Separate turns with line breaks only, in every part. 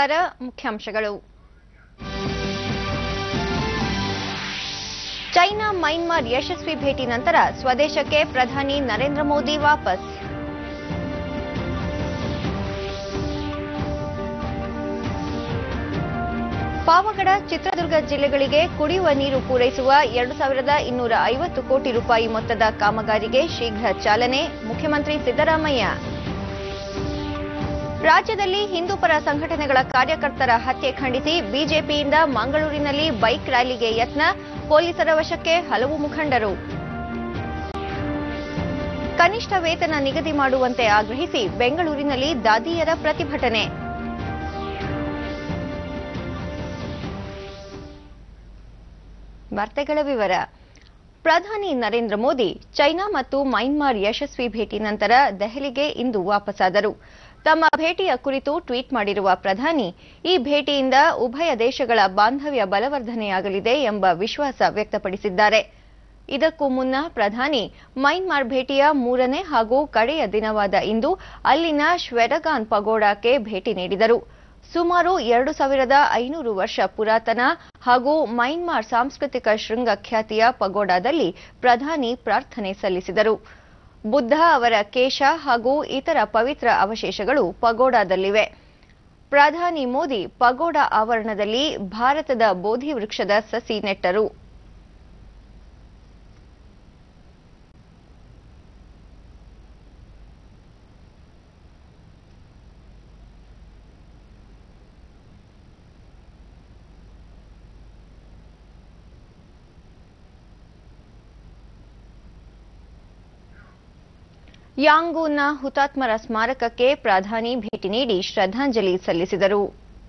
ನಮಸ್ಕಾರ ಮುಖ್ಯಾಂಶಗಳು ಚೈನಾ ಮೈನ್ಮಾರ್ ಯಶಸ್ವಿ ಭೇಟಿ ನಂತರ ಸ್ವದೇಶಕ್ಕೆ ಪ್ರಧಾನಿ ನರೇಂದ್ರ ಮೋದಿ ವಾಪಸ್ ಪಾವಗಡ ಚಿತ್ರದುರ್ಗ ಜಿಲ್ಲೆಗಳಿಗೆ ಕುಡಿಯುವ ನೀರು ಪೂರೈಸುವ ಎರಡು ಸಾವಿರದ ಇನ್ನೂರ ಐವತ್ತು ಕೋಟಿ ರೂಪಾಯಿ ಮೊತ್ತದ ಕಾಮಗಾರಿಗೆ ಶೀಘ್ರ ಚಾಲನೆ ಮುಖ್ಯಮಂತ್ರಿ ಸಿದ್ದರಾಮಯ್ಯ ರಾಜ್ಯದಲ್ಲಿ ಹಿಂದೂಪರ ಸಂಘಟನೆಗಳ ಕಾರ್ಯಕರ್ತರ ಹತ್ಯೆ ಖಂಡಿಸಿ ಬಿಜೆಪಿಯಿಂದ ಮಂಗಳೂರಿನಲ್ಲಿ ಬೈಕ್ ರ್ಯಾಲಿಗೆ ಯತ್ನ ಪೊಲೀಸರ ವಶಕ್ಕೆ ಹಲವು ಮುಖಂಡರು ಕನಿಷ್ಠ ವೇತನ ನಿಗದಿ ಮಾಡುವಂತೆ ಆಗ್ರಹಿಸಿ ಬೆಂಗಳೂರಿನಲ್ಲಿ ದಾದಿಯರ ಪ್ರತಿಭಟನೆ ವಾರ್ತೆಗಳ ವಿವರ ಪ್ರಧಾನಿ ನರೇಂದ್ರ ಮೋದಿ ಚೈನಾ ಮತ್ತು ಮೈನ್ಮಾರ್ ಯಶಸ್ವಿ ಭೇಟಿ ನಂತರ ದೆಹಲಿಗೆ ಇಂದು ವಾಪಸ್ಸಾದರು ತಮ್ಮ ಭೇಟಿಯ ಕುರಿತು ಟ್ವೀಟ್ ಮಾಡಿರುವ ಪ್ರಧಾನಿ ಈ ಭೇಟಿಯಿಂದ ಉಭಯ ದೇಶಗಳ ಬಾಂಧವ್ಯ ಬಲವರ್ಧನೆಯಾಗಲಿದೆ ಎಂಬ ವಿಶ್ವಾಸ ವ್ಯಕ್ತಪಡಿಸಿದ್ದಾರೆ ಇದಕ್ಕೂ ಮುನ್ನ ಪ್ರಧಾನಿ ಮೈನ್ಮಾರ್ ಭೇಟಿಯ ಮೂರನೇ ಹಾಗೂ ಕಡೆಯ ದಿನವಾದ ಇಂದು ಅಲ್ಲಿನ ಶ್ವೆರಗಾನ್ ಪಗೋಡಾಕ್ಕೆ ಭೇಟಿ ನೀಡಿದರು ಸುಮಾರು ಎರಡು ಸಾವಿರದ ಐನೂರು ವರ್ಷ ಪುರಾತನ ಹಾಗೂ ಮೈನ್ಮಾರ್ ಸಾಂಸ್ಕೃತಿಕ ಶೃಂಗ ಖ್ಯಾತಿಯ ಪಗೋಡಾದಲ್ಲಿ ಪ್ರಧಾನಿ ಪ್ರಾರ್ಥನೆ ಸಲ್ಲಿಸಿದರು ಬುದ್ಧ ಅವರ ಕೇಶ ಹಾಗೂ ಇತರ ಪವಿತ್ರ ಅವಶೇಷಗಳು ಪಗೋಡಾದಲ್ಲಿವೆ ಪ್ರಧಾನಿ ಮೋದಿ ಪಗೋಡಾ ಆವರಣದಲ್ಲಿ ಭಾರತದ ಬೋಧಿ ವೃಕ್ಷದ ಸಸಿ ನೆಟ್ಟರು ಯಾಂಗೂನ್ನ ಹುತಾತ್ಮರ ಸ್ಮಾರಕಕ್ಕೆ ಪ್ರಧಾನಿ ಭೇಟಿ ನೀಡಿ ಶ್ರದ್ಧಾಂಜಲಿ ಸಲ್ಲಿಸಿದರು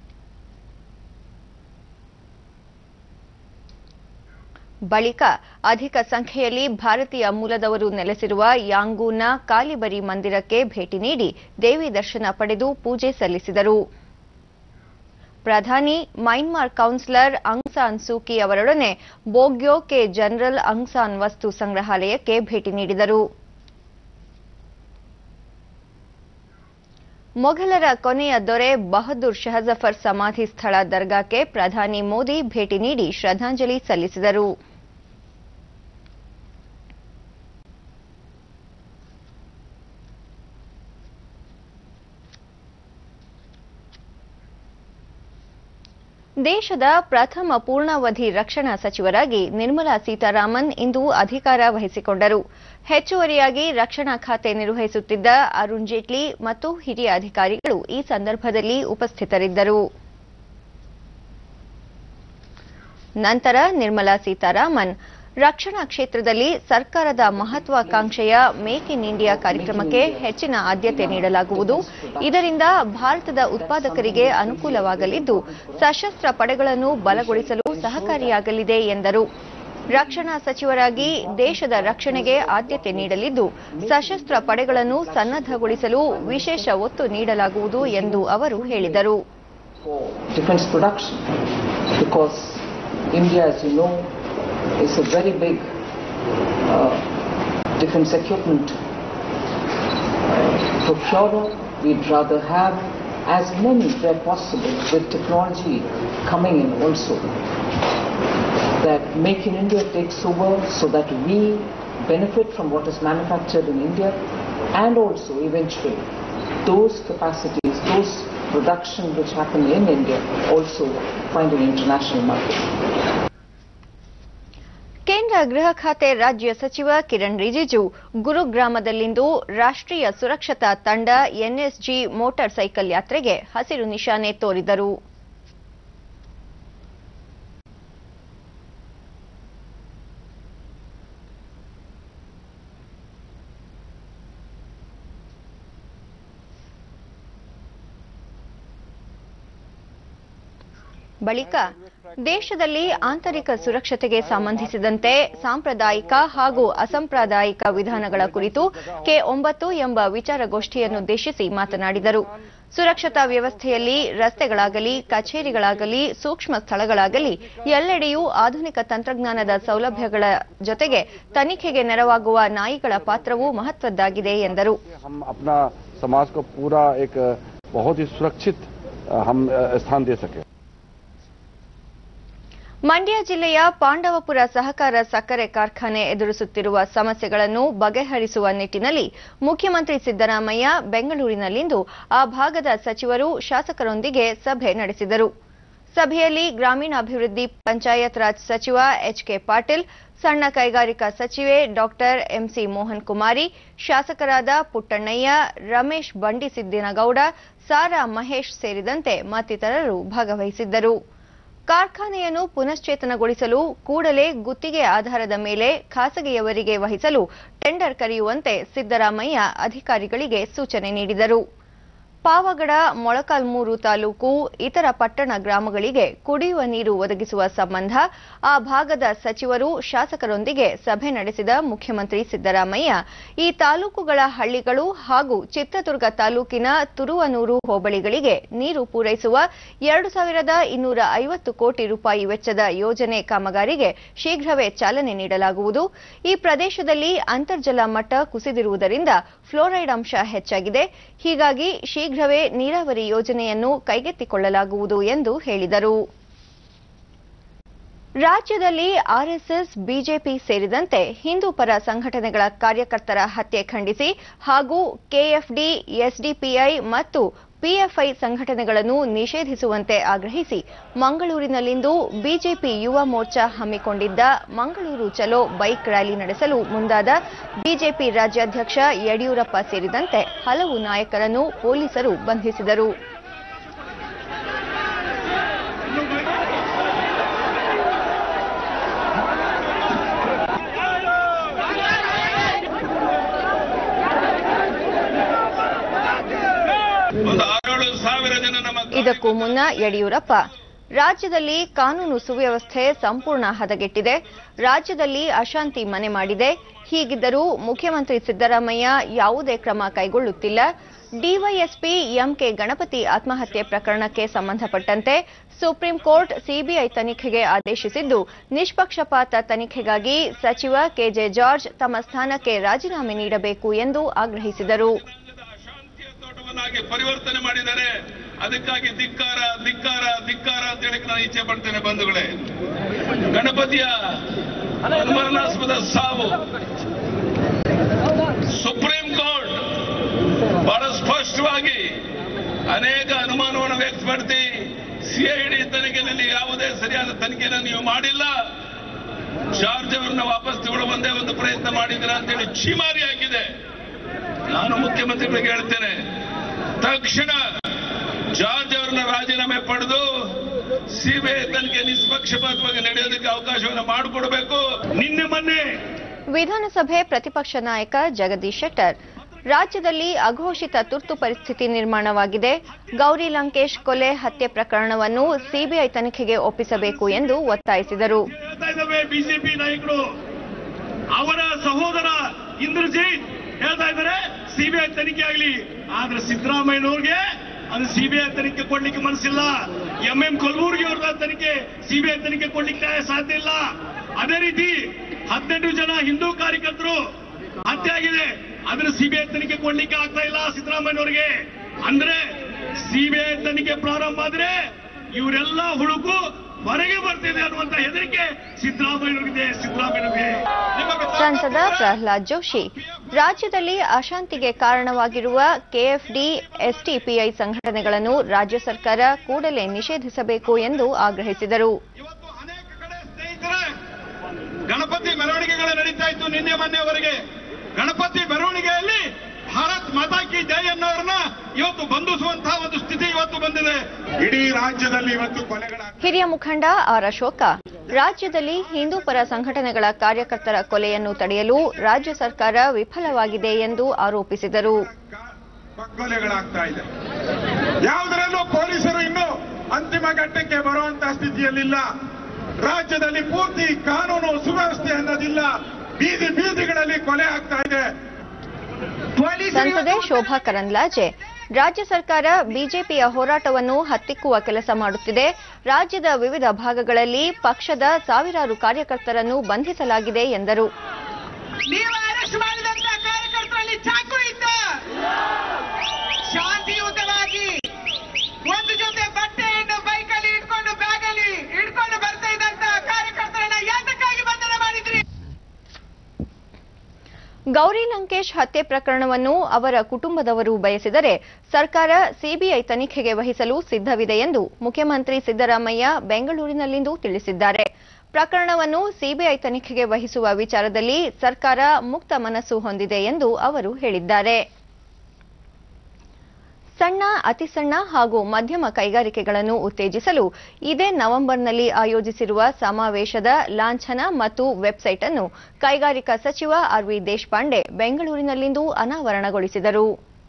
ಬಳಿಕ ಅಧಿಕ ಸಂಖ್ಯೆಯಲ್ಲಿ ಭಾರತೀಯ ಮೂಲದವರು ನೆಲೆಸಿರುವ ಯಾಂಗೂನ್ನ ಕಾಲಿಬರಿ ಮಂದಿರಕ್ಕೆ ಭೇಟಿ ನೀಡಿ ದೇವಿ ದರ್ಶನ ಪಡೆದು ಪೂಜೆ ಸಲ್ಲಿಸಿದರು ಪ್ರಧಾನಿ ಮೈನ್ಮಾರ್ ಕೌನ್ಸಿಲರ್ ಅಂಗ್ಸಾನ್ ಸೂಕಿ ಅವರೊಡನೆ ಬೋಗ್ಯೋಕೆ ಜನರಲ್ ಅಂಗ್ಸಾನ್ ವಸ್ತು ಸಂಗ್ರಹಾಲಯಕ್ಕೆ ಭೇಟಿ ನೀಡಿದರು ಮೊಘಲರ ಕೊನೆಯ ದೊರೆ ಬಹದ್ದೂರ್ ಶಹಜಫರ್ ಸಮಾಧಿ ಸ್ಥಳ ದರ್ಗಾಕ್ಕೆ ಪ್ರಧಾನಿ ಮೋದಿ ಭೇಟಿ ನೀಡಿ ಶ್ರದ್ಧಾಂಜಲಿ ಸಲ್ಲಿಸಿದರು ದೇಶದ ಪ್ರಥಮ ಪೂರ್ಣಾವಧಿ ರಕ್ಷಣಾ ಸಚಿವರಾಗಿ ನಿರ್ಮಲಾ ಸೀತಾರಾಮನ್ ಇಂದು ಅಧಿಕಾರ ವಹಿಸಿಕೊಂಡರು ಹೆಚ್ಚುವರಿಯಾಗಿ ರಕ್ಷಣಾ ಖಾತೆ ನಿರ್ವಹಿಸುತ್ತಿದ್ದ ಅರುಣ್ ಜೇಟ್ಲಿ ಮತ್ತು ಹಿರಿಯ ಅಧಿಕಾರಿಗಳು ಈ ಸಂದರ್ಭದಲ್ಲಿ ಉಪಸ್ಥಿತರಿದ್ದರು ನಂತರ ನಿರ್ಮಲಾ ಸೀತಾರಾಮನ್ ರಕ್ಷಣಾ ಕ್ಷೇತ್ರದಲ್ಲಿ ಸರ್ಕಾರದ ಮಹತ್ವಾಕಾಂಕ್ಷೆಯ ಮೇಕ್ ಇನ್ ಇಂಡಿಯಾ ಕಾರ್ಯಕ್ರಮಕ್ಕೆ ಹೆಚ್ಚಿನ ಆದ್ಯತೆ ನೀಡಲಾಗುವುದು ಇದರಿಂದ ಭಾರತದ ಉತ್ಪಾದಕರಿಗೆ ಅನುಕೂಲವಾಗಲಿದ್ದು ಸಶಸ್ತ್ರ ಪಡೆಗಳನ್ನು ಬಲಗೊಳಿಸಲು ಸಹಕಾರಿಯಾಗಲಿದೆ ಎಂದರು ರಕ್ಷಣಾ ಸಚಿವರಾಗಿ ದೇಶದ ರಕ್ಷಣೆಗೆ ಆದ್ಯತೆ ನೀಡಲಿದ್ದು ಸಶಸ್ತ್ರ ಪಡೆಗಳನ್ನು ಸನ್ನದ್ದಗೊಳಿಸಲು ವಿಶೇಷ ಒತ್ತು ನೀಡಲಾಗುವುದು ಎಂದು ಅವರು ಹೇಳಿದರು
for defense production because India, as you know, is a very big uh, defense equipment uh, procurer. We'd rather have as many where possible with technology coming in also. That Make in India takes over so that we benefit from what is manufactured in India and also eventually those capacities, those production which happen in India also find an international market.
ಕೇಂದ್ರ ಗೃಹ ಖಾತೆ ರಾಜ್ಯ ಸಚಿವ ಕಿರಣ್ ರಿಜಿಜು ಗುರುಗ್ರಾಮದಲ್ಲಿಂದು ರಾಷ್ಟ್ರೀಯ ಸುರಕ್ಷತಾ ತಂಡ NSG motor cycle ಯಾತ್ರೆಗೆ ಹಸಿರು ನಿಶಾನೆ ತೋರಿದರು ಬಳಿಕ ದೇಶದಲ್ಲಿ ಆಂತರಿಕ ಸುರಕ್ಷತೆಗೆ ಸಂಬಂಧಿಸಿದಂತೆ ಸಾಂಪ್ರದಾಯಿಕ ಹಾಗೂ ಅಸಾಂಪ್ರದಾಯಿಕ ವಿಧಾನಗಳ ಕುರಿತು ಕೆ ಒಂಬತ್ತು ಎಂಬ ವಿಚಾರಗೋಷ್ಠಿಯನ್ನುದ್ದೇಶಿಸಿ ಮಾತನಾಡಿದರು ಸುರಕ್ಷತಾ ವ್ಯವಸ್ಥೆಯಲ್ಲಿ ರಸ್ತೆಗಳಾಗಲಿ ಕಚೇರಿಗಳಾಗಲಿ ಸೂಕ್ಷ್ಮ ಸ್ಥಳಗಳಾಗಲಿ ಎಲ್ಲೆಡೆಯೂ ಆಧುನಿಕ ತಂತ್ರಜ್ಞಾನದ ಸೌಲಭ್ಯಗಳ ಜೊತೆಗೆ ತನಿಖೆಗೆ ನೆರವಾಗುವ ನಾಯಿಗಳ ಪಾತ್ರವೂ ಮಹತ್ವದ್ದಾಗಿದೆ ಎಂದರು
हम अपना समाज को पूरा एक बहुत ही सुरक्षित अ, हम अ, स्थान दे सकें
ಮಂಡ್ಯ ಜಿಲ್ಲೆಯ ಪಾಂಡವಪುರ ಸಹಕಾರ ಸಕ್ಕರೆ ಕಾರ್ಖಾನೆ ಎದುರಿಸುತ್ತಿರುವ ಸಮಸ್ಯೆಗಳನ್ನು ಬಗೆಹರಿಸುವ ನಿಟ್ಟಿನಲ್ಲಿ ಮುಖ್ಯಮಂತ್ರಿ ಸಿದ್ದರಾಮಯ್ಯ ಬೆಂಗಳೂರಿನಲ್ಲಿಂದು ಆ ಭಾಗದ ಸಚಿವರು ಶಾಸಕರೊಂದಿಗೆ ಸಭೆ ನಡೆಸಿದರು ಸಭೆಯಲ್ಲಿ ಗ್ರಾಮೀಣಾಭಿವೃದ್ಧಿ ಪಂಚಾಯತ್ ರಾಜ್ ಸಚಿವ ಎಚ್ಕೆ ಪಾಟೀಲ್ ಸಣ್ಣ ಕೈಗಾರಿಕಾ ಸಚಿವೆ ಡಾಕ್ಟರ್ ಎಂಸಿ ಮೋಹನ್ ಕುಮಾರಿ ಶಾಸಕರಾದ ಪುಟ್ಟಣ್ಣಯ್ಯ ರಮೇಶ್ ಬಂಡಿಸಿದ್ದಿನಗೌಡ ಸಾರಾ ಮಹೇಶ್ ಸೇರಿದಂತೆ ಮತ್ತಿತರರು ಭಾಗವಹಿಸಿದ್ದರು ಕಾರ್ಖಾನೆಯನ್ನು ಪುನಶ್ಚೇತನಗೊಳಿಸಲು ಕೂಡಲೇ ಗುತ್ತಿಗೆ ಆಧಾರದ ಮೇಲೆ ಖಾಸಗಿಯವರಿಗೆ ವಹಿಸಲು ಟೆಂಡರ್ ಕರೆಯುವಂತೆ ಸಿದ್ದರಾಮಯ್ಯ ಅಧಿಕಾರಿಗಳಿಗೆ ಸೂಚನೆ ನೀಡಿದರು ಪಾವಗಡ ಮೊಳಕಾಲ್ಮೂರು ತಾಲೂಕು ಇತರ ಪಟ್ಟಣ ಗ್ರಾಮಗಳಿಗೆ ಕುಡಿಯುವ ನೀರು ಒದಗಿಸುವ ಸಂಬಂಧ ಆ ಭಾಗದ ಸಚಿವರು ಶಾಸಕರೊಂದಿಗೆ ಸಭೆ ನಡೆಸಿದ ಮುಖ್ಯಮಂತ್ರಿ ಸಿದ್ದರಾಮಯ್ಯ ಈ ತಾಲೂಕುಗಳ ಹಳ್ಳಿಗಳು ಹಾಗೂ ಚಿತ್ರದುರ್ಗ ತಾಲೂಕಿನ ತುರುವನೂರು ಹೋಬಳಿಗಳಿಗೆ ನೀರು ಪೂರೈಸುವ ಎರಡು ಸಾವಿರದ ಇನ್ನೂರ ಐವತ್ತು ಕೋಟಿ ರೂಪಾಯಿ ವೆಚ್ಚದ ಯೋಜನೆ ಕಾಮಗಾರಿಗೆ ಶೀಘ್ರವೇ ಚಾಲನೆ ನೀಡಲಾಗುವುದು ಈ ಪ್ರದೇಶದಲ್ಲಿ ಅಂತರ್ಜಲ ಮಟ್ಟ ಕುಸಿದಿರುವುದರಿಂದ ಫ್ಲೋರೈಡ್ ಅಂಶ ಹೆಚ್ಚಾಗಿದೆ ಹೀಗಾಗಿ ಶೀಘ್ರವೇ ನೀರಾವರಿ ಯೋಜನೆಯನ್ನು ಕೈಗೆತ್ತಿಕೊಳ್ಳಲಾಗುವುದು ಎಂದು ಹೇಳಿದರು ರಾಜ್ಯದಲ್ಲಿ ಆರ್ಎಸ್ಎಸ್ ಬಿಜೆಪಿ ಸೇರಿದಂತೆ ಹಿಂದೂ ಪರ ಸಂಘಟನೆಗಳ ಕಾರ್ಯಕರ್ತರ ಹತ್ಯೆ ಖಂಡಿಸಿ ಹಾಗೂ ಕೆಎಫ್ಡಿ ಎಸ್ಡಿಪಿಐ ಮತ್ತು ಪಿಎಫ್ಐ ಸಂಘಟನೆಗಳನ್ನು ನಿಷೇಧಿಸುವಂತೆ ಆಗ್ರಹಿಸಿ ಮಂಗಳೂರಿನಲ್ಲಿಂದು ಬಿಜೆಪಿ ಯುವ ಮೋರ್ಚಾ ಹಮ್ಮಿಕೊಂಡಿದ್ದ ಮಂಗಳೂರು ಚಲೋ ಬೈಕ್ ರ್ಯಾಲಿ ನಡೆಸಲು ಮುಂದಾದ ಬಿಜೆಪಿ ರಾಜ್ಯಾಧ್ಯಕ್ಷ ಯಡಿಯೂರಪ್ಪ ಸೇರಿದಂತೆ ಹಲವು ನಾಯಕರನ್ನು ಪೊಲೀಸರು ಬಂಧಿಸಿದರು
ಒಂದು ಆರೇಳು ಸಾವಿರ ಜನ ನಮ್ಮ
ಇದಕ್ಕೂ ಮುನ್ನ ಯಡಿಯೂರಪ್ಪ ರಾಜ್ಯದಲ್ಲಿ ಕಾನೂನು ಸುವ್ಯವಸ್ಥೆ ಸಂಪೂರ್ಣ ಹದಗೆಟ್ಟಿದೆ ರಾಜ್ಯದಲ್ಲಿ ಅಶಾಂತಿ ಮನೆ ಮಾಡಿದೆ ಹೀಗಿದ್ದರೂ ಮುಖ್ಯಮಂತ್ರಿ ಸಿದ್ದರಾಮಯ್ಯ ಯಾವುದೇ ಕ್ರಮ ಕೈಗೊಳ್ಳುತ್ತಿಲ್ಲ ಡಿವೈಎಸ್ಪಿ ಎಂಕೆ ಗಣಪತಿ ಆತ್ಮಹತ್ಯೆ ಪ್ರಕರಣಕ್ಕೆ ಸಂಬಂಧಪಟ್ಟಂತೆ ಸುಪ್ರೀಂ ಕೋರ್ಟ್ ಸಿಬಿಐ ತನಿಖೆಗೆ ಆದೇಶಿಸಿದ್ದು ನಿಷ್ಪಕ್ಷಪಾತ ತನಿಖೆಗಾಗಿ ಸಚಿವ ಕೆಜೆ ಜಾರ್ಜ್ ತಮ್ಮ ಸ್ಥಾನಕ್ಕೆ ರಾಜೀನಾಮೆ ನೀಡಬೇಕು ಎಂದು ಆಗ್ರಹಿಸಿದರು
ಶಾಂತಿಯ ತೋಟವನ್ನಾಗಿ ಪರಿವರ್ತನೆ ಮಾಡಿದ್ದಾರೆ ಅದಕ್ಕಾಗಿ ಧಿಕ್ಕಾರ ಧಿಕ್ಕಾರ ಧಿಕ್ಕಾರ ಅಂತ ಹೇಳಿ ನಾನು ಇಚ್ಛೆ ಪಡ್ತೇನೆ ಬಂಧುಗಳೇ ಗಣಪತಿಯ ಅನುಮಾನಾಸ್ಪದ ಸಾವು ಸುಪ್ರೀಂ ಕೋರ್ಟ್ ಬಹಳ ಸ್ಪಷ್ಟವಾಗಿ ಅನೇಕ ಅನುಮಾನವನ್ನು ವ್ಯಕ್ತಪಡಿಸಿ ಸಿಐಡಿ ತನಿಖೆಯಲ್ಲಿ ಯಾವುದೇ ಸರಿಯಾದ ತನಿಖೆಯನ್ನು ನೀವು ಮಾಡಿಲ್ಲ ಜಾರ್ಜ್ ಅವರನ್ನ ವಾಪಸ್ ತಗೊಳ್ಳುವ ಒಂದೇ ಒಂದು ಪ್ರಯತ್ನ ಮಾಡಿದ್ದೀರಾ ಅಂತೇಳಿ ಛೀಮಾರಿ ಹಾಕಿದೆ ನಾನು ಮುಖ್ಯಮಂತ್ರಿಗಳಿಗೆ ಹೇಳ್ತೇನೆ ತಕ್ಷಣ ಜಾರ್ಜ್ ಅವರನ್ನ ರಾಜೀನಾಮೆ ಪಡೆದು ಸಿಬಿಐ ತನಿಖೆ ನಿಷ್ಪಕ್ಷಪಾತವಾಗಿ ನಡೆಯೋದಕ್ಕೆ ಅವಕಾಶವನ್ನು ಮಾಡಿಕೊಡಬೇಕು ನಿನ್ನೆ ಮೊನ್ನೆ
ವಿಧಾನಸಭೆ ಪ್ರತಿಪಕ್ಷ ನಾಯಕ ಜಗದೀಶ್ ಶೆಟ್ಟರ್ ರಾಜ್ಯದಲ್ಲಿ ಅಘೋಷಿತ ತುರ್ತು ಪರಿಸ್ಥಿತಿ ನಿರ್ಮಾಣವಾಗಿದೆ ಗೌರಿ ಲಂಕೇಶ್ ಕೊಲೆ ಹತ್ಯೆ ಪ್ರಕರಣವನ್ನು ಸಿಬಿಐ ತನಿಖೆಗೆ ಒಪ್ಪಿಸಬೇಕು ಎಂದು ಒತ್ತಾಯಿಸಿದರು
ಹೇಳ್ತಾ ಇದ್ದಾವೆ ಬಿಜೆಪಿ ನಾಯಕರು ಅವರ ಸಹೋದರ ಇಂದ್ರಜಿತ್ ಹೇಳ್ತಾ ಇದ್ದಾರೆ ಸಿಬಿಐ ತನಿಖೆ ಆಗಲಿ ಆದ್ರೆ ಸಿದ್ದರಾಮಯ್ಯನವ್ರಿಗೆ ಅದು ಸಿಬಿಐ ತನಿಖೆ ಕೊಡ್ಲಿಕ್ಕೆ ಮನಸ್ಸಿಲ್ಲ ಎಂ ಎಂ ಕಲಬುರ್ಗಿ ಅವರ ತನಿಖೆ ಸಿಬಿಐ ತನಿಖೆ ಕೊಡ್ಲಿಕ್ಕೆ ಸಾಧ್ಯ ಇಲ್ಲ ಅದೇ ರೀತಿ ಹದಿನೆಂಟು ಜನ ಹಿಂದೂ ಕಾರ್ಯಕರ್ತರು ಹತ್ಯೆ ಆಗಿದೆ ಅದನ್ನ ಸಿಬಿಐ ತನಿಖೆ ಕೊಡ್ಲಿಕ್ಕೆ ಆಗ್ತಾ ಇಲ್ಲ ಸಿದ್ದರಾಮಯ್ಯನವರಿಗೆ ಅಂದ್ರೆ ಸಿಬಿಐ ತನಿಖೆ ಪ್ರಾರಂಭ ಆದ್ರೆ ಇವರೆಲ್ಲ ಹುಡುಕು ಹೊರಗೆ ಬರ್ತಿದೆ ಅನ್ನುವಂತ ಹೆದರಿಕೆ ಸಿದ್ದರಾಮಯ್ಯನವರಿಗೆ ಸಿದ್ದರಾಮಯ್ಯನವರಿಗೆ
ಸಂಸದ ಪ್ರಹ್ಲಾದ್ ಜೋಶಿ ರಾಜ್ಯದಲ್ಲಿ ಅಶಾಂತಿಗೆ ಕಾರಣವಾಗಿರುವ ಕೆಎಫ್ಡಿ ಎಸ್ಟಿಪಿಐ ಸಂಘಟನೆಗಳನ್ನು ರಾಜ್ಯ ಸರ್ಕಾರ ಕೂಡಲೇ ನಿಷೇಧಿಸಬೇಕು ಎಂದು ಆಗ್ರಹಿಸಿದರು
ಇವತ್ತು ಅನೇಕ ಕಡೆ ಸ್ನೇಹಿತರೆ ಗಣಪತಿ ಮೆರವಣಿಗೆಗಳು ನಡೀತಾ ಇತ್ತು ನಿನ್ನೆ ಮೊನ್ನೆವರೆಗೆ ಗಣಪತಿ ಮೆರವಣಿಗೆಯಲ್ಲಿ ಭಾರತ್ ಮಾತಾ ಕಿ ಜೈ ಅನ್ನೋರನ್ನ ಇವತ್ತು ಬಂಧಿಸುವಂತಹ ಒಂದು ಸ್ಥಿತಿ ಇವತ್ತು ಬಂದಿದೆ ಇಡೀ ರಾಜ್ಯದಲ್ಲಿ ಇವತ್ತು ಕೊಲೆಗಳ
ಹಿರಿಯ ಮುಖಂಡ ಆರ್ ಅಶೋಕ ರಾಜ್ಯದಲ್ಲಿ ಹಿಂದೂ ಪರ ಸಂಘಟನೆಗಳ ಕಾರ್ಯಕರ್ತರ ಕೊಲೆಯನ್ನು ತಡೆಯಲು ರಾಜ್ಯ ಸರ್ಕಾರ ವಿಫಲವಾಗಿದೆ ಎಂದು ಆರೋಪಿಸಿದರು
ಕೊಲೆಗಳಾಗ್ತಾ ಇದೆ ಯಾವುದರಲ್ಲೂ ಪೊಲೀಸರು ಇನ್ನು ಅಂತಿಮ ಘಟ್ಟಕ್ಕೆ ಬರುವಂತಹ ಸ್ಥಿತಿಯಲ್ಲಿಲ್ಲ ರಾಜ್ಯದಲ್ಲಿ ಪೂರ್ತಿ ಕಾನೂನು ಸುವ್ಯವಸ್ಥೆ ಅನ್ನೋದಿಲ್ಲ ಬೀದಿ ಬೀದಿಗಳಲ್ಲಿ ಕೊಲೆ ಆಗ್ತಾ ಇದೆ
ಸಂಸದೆ ಶೋಭಾ ಕರಂದ್ಲಾಜೆ ರಾಜ್ಯ ಸರ್ಕಾರ ಬಿಜೆಪಿಯ ಹೋರಾಟವನ್ನು ಹತ್ತಿಕ್ಕುವ ಕೆಲಸ ಮಾಡುತ್ತಿದೆ ರಾಜ್ಯದ ವಿವಿಧ ಭಾಗಗಳಲ್ಲಿ ಪಕ್ಷದ ಸಾವಿರಾರು ಕಾರ್ಯಕರ್ತರನ್ನು ಬಂಧಿಸಲಾಗಿದೆ ಎಂದರು
ನೀವು ಅರೆಸ್ಟ್ ಮಾಡಿದಂತ ಕಾರ್ಯಕರ್ತರಲ್ಲಿ ಚಾಕು ಇತ್ತ ಶಾಂತಿಯುತವಾಗಿ ಒಂದು ಜೊತೆ
ಗೌರಿ ಲಂಕೇಶ್ ಹತ್ಯೆ ಪ್ರಕರಣವನ್ನು ಅವರ ಕುಟುಂಬದವರು ಬಯಸಿದರೆ ಸರ್ಕಾರ ಸಿಬಿಐ ತನಿಖೆಗೆ ವಹಿಸಲು ಸಿದ್ಧವಿದೆ ಎಂದು ಮುಖ್ಯಮಂತ್ರಿ ಸಿದ್ದರಾಮಯ್ಯ ಬೆಂಗಳೂರಿನಲ್ಲಿಂದು ತಿಳಿಸಿದ್ದಾರೆ ಪ್ರಕರಣವನ್ನು ಸಿಬಿಐ ತನಿಖೆಗೆ ವಹಿಸುವ ವಿಚಾರದಲ್ಲಿ ಸರ್ಕಾರ ಮುಕ್ತ ಮನಸ್ಸು ಹೊಂದಿದೆ ಎಂದು ಅವರು ಹೇಳಿದ್ದಾರೆ ಸಣ್ಣ ಅತಿಸಣ್ಣ ಹಾಗೂ ಮಧ್ಯಮ ಕೈಗಾರಿಕೆಗಳನ್ನು ಉತ್ತೇಜಿಸಲು ಇದೇ ನವೆಂಬರ್ನಲ್ಲಿ ಆಯೋಜಿಸಿರುವ ಸಮಾವೇಶದ ಲಾಂಛನ ಮತ್ತು ವೆಬ್ಸೈಟ್ ಅನ್ನು ಕೈಗಾರಿಕಾ ಸಚಿವ ಆರ್ ವಿ ದೇಶಪಾಂಡೆ ಬೆಂಗಳೂರಿನಲ್ಲಿಂದು ಅನಾವರಣಗೊಳಿಸಿದರು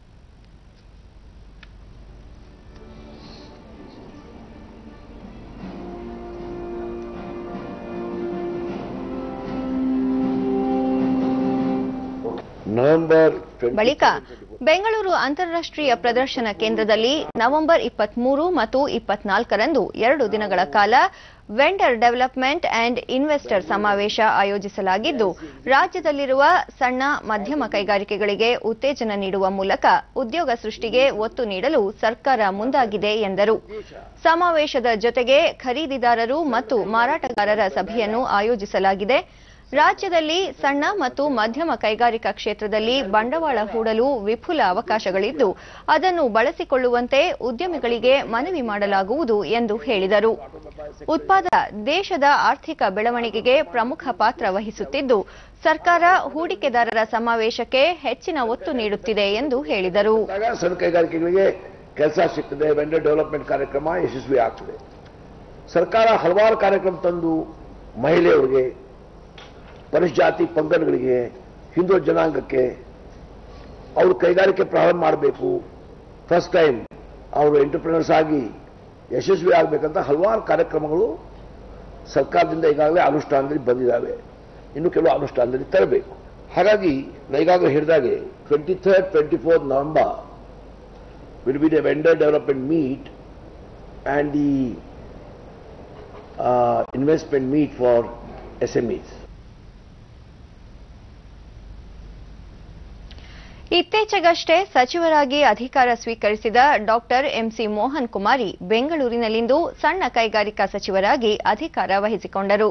ನವೆಂಬರ್
ಬಳಿಕ ಬೆಂಗಳೂರು ಅಂತಾರಾಷ್ಟ್ರೀಯ ಪ್ರದರ್ಶನ ಕೇಂದ್ರದಲ್ಲಿ ನವೆಂಬರ್ ಇಪ್ಪತ್ಮೂರು ಮತ್ತು ಇಪ್ಪತ್ನಾಲ್ಕರಂದು ಎರಡು ದಿನಗಳ ಕಾಲ ವೆಂಡರ್ ಡೆವಲಪ್ಮೆಂಟ್ ಅಂಡ್ ಇನ್ವೆಸ್ಟರ್ ಸಮಾವೇಶ ಆಯೋಜಿಸಲಾಗಿದ್ದು ರಾಜ್ಯದಲ್ಲಿರುವ ಸಣ್ಣ ಮಧ್ಯಮ ಕೈಗಾರಿಕೆಗಳಿಗೆ ಉತ್ತೇಜನ ನೀಡುವ ಮೂಲಕ ಉದ್ಯೋಗ ಸೃಷ್ಟಿಗೆ ಒತ್ತು ನೀಡಲು ಸರ್ಕಾರ ಮುಂದಾಗಿದೆ ಎಂದರು ಸಮಾವೇಶದ ಜೊತೆಗೆ ಖರೀದಿದಾರರು ಮತ್ತು ಮಾರಾಟಗಾರರ ಸಭೆಯನ್ನು ಆಯೋಜಿಸಲಾಗಿದೆ ರಾಜ್ಯದಲ್ಲಿ ಸಣ್ಣ ಮತ್ತು ಮಧ್ಯಮ ಕೈಗಾರಿಕಾ ಕ್ಷೇತ್ರದಲ್ಲಿ ಬಂಡವಾಳ ಹೂಡಲು ವಿಪುಲ ಅವಕಾಶಗಳಿದ್ದು ಅದನ್ನು ಬಳಸಿಕೊಳ್ಳುವಂತೆ ಉದ್ಯಮಿಗಳಿಗೆ ಮನವಿ ಮಾಡಲಾಗುವುದು ಎಂದು ಹೇಳಿದರು ಉತ್ಪಾದ ದೇಶದ ಆರ್ಥಿಕ ಬೆಳವಣಿಗೆಗೆ ಪ್ರಮುಖ ಪಾತ್ರ ವಹಿಸುತ್ತಿದ್ದು ಸರ್ಕಾರ ಹೂಡಿಕೆದಾರರ ಸಮಾವೇಶಕ್ಕೆ ಹೆಚ್ಚಿನ ಒತ್ತು ನೀಡುತ್ತಿದೆ ಎಂದು ಹೇಳಿದರು
ಆಗ ಸಣ್ಣ ಕೈಗಾರಿಕೆಗಳಿಗೆ ಕೆಲಸ ಸಿಗ್ತದೆ ವೆಂಡರ್ ಡೆವಲಪ್ಮೆಂಟ್ ಕಾರ್ಯಕ್ರಮ ಯಶಸ್ವಿ ಆಗ್ತದೆ ಸರ್ಕಾರ ಹಲವಾರು ಕಾರ್ಯಕ್ರಮ ತಂದು ಮಹಿಳೆಯರಿಗೆ ಪರಿಶಾತಿ ಪಂಗಡಗಳಿಗೆ ಹಿಂದೂ ಜನಾಂಗಕ್ಕೆ ಅವರು ಕೈಗಾರಿಕೆ ಪ್ರಾರಂಭ ಮಾಡಬೇಕು ಫಸ್ಟ್ ಟೈಮ್ ಅವರು ಎಂಟರ್ಪ್ರಿನರ್ಸ್ ಆಗಿ ಯಶಸ್ವಿ ಆಗಬೇಕಂತ ಹಲವಾರು ಕಾರ್ಯಕ್ರಮಗಳು ಸರ್ಕಾರದಿಂದ ಈಗಾಗಲೇ ಅನುಷ್ಠಾನದಲ್ಲಿ ಬಂದಿದ್ದಾವೆ ಇನ್ನು ಕೆಲವು ಅನುಷ್ಠಾನದಲ್ಲಿ ತರಬೇಕು ಹಾಗಾಗಿ ನಾ ಈಗಾಗಲೇ ಹೇಳಿದಾಗೆ twenty third twenty fourth November will be the vendor development meet and the uh, investment meet for SMEs.
ಇತ್ತೀಚೆಗಷ್ಟೇ ಸಚಿವರಾಗಿ ಅಧಿಕಾರ ಸ್ವೀಕರಿಸಿದ ಡಾಕ್ಟರ್ ಎಂಸಿ ಮೋಹನ್ ಕುಮಾರಿ ಬೆಂಗಳೂರಿನಲ್ಲಿಂದು ಸಣ್ಣ ಕೈಗಾರಿಕಾ ಸಚಿವರಾಗಿ ಅಧಿಕಾರ ವಹಿಸಿಕೊಂಡರು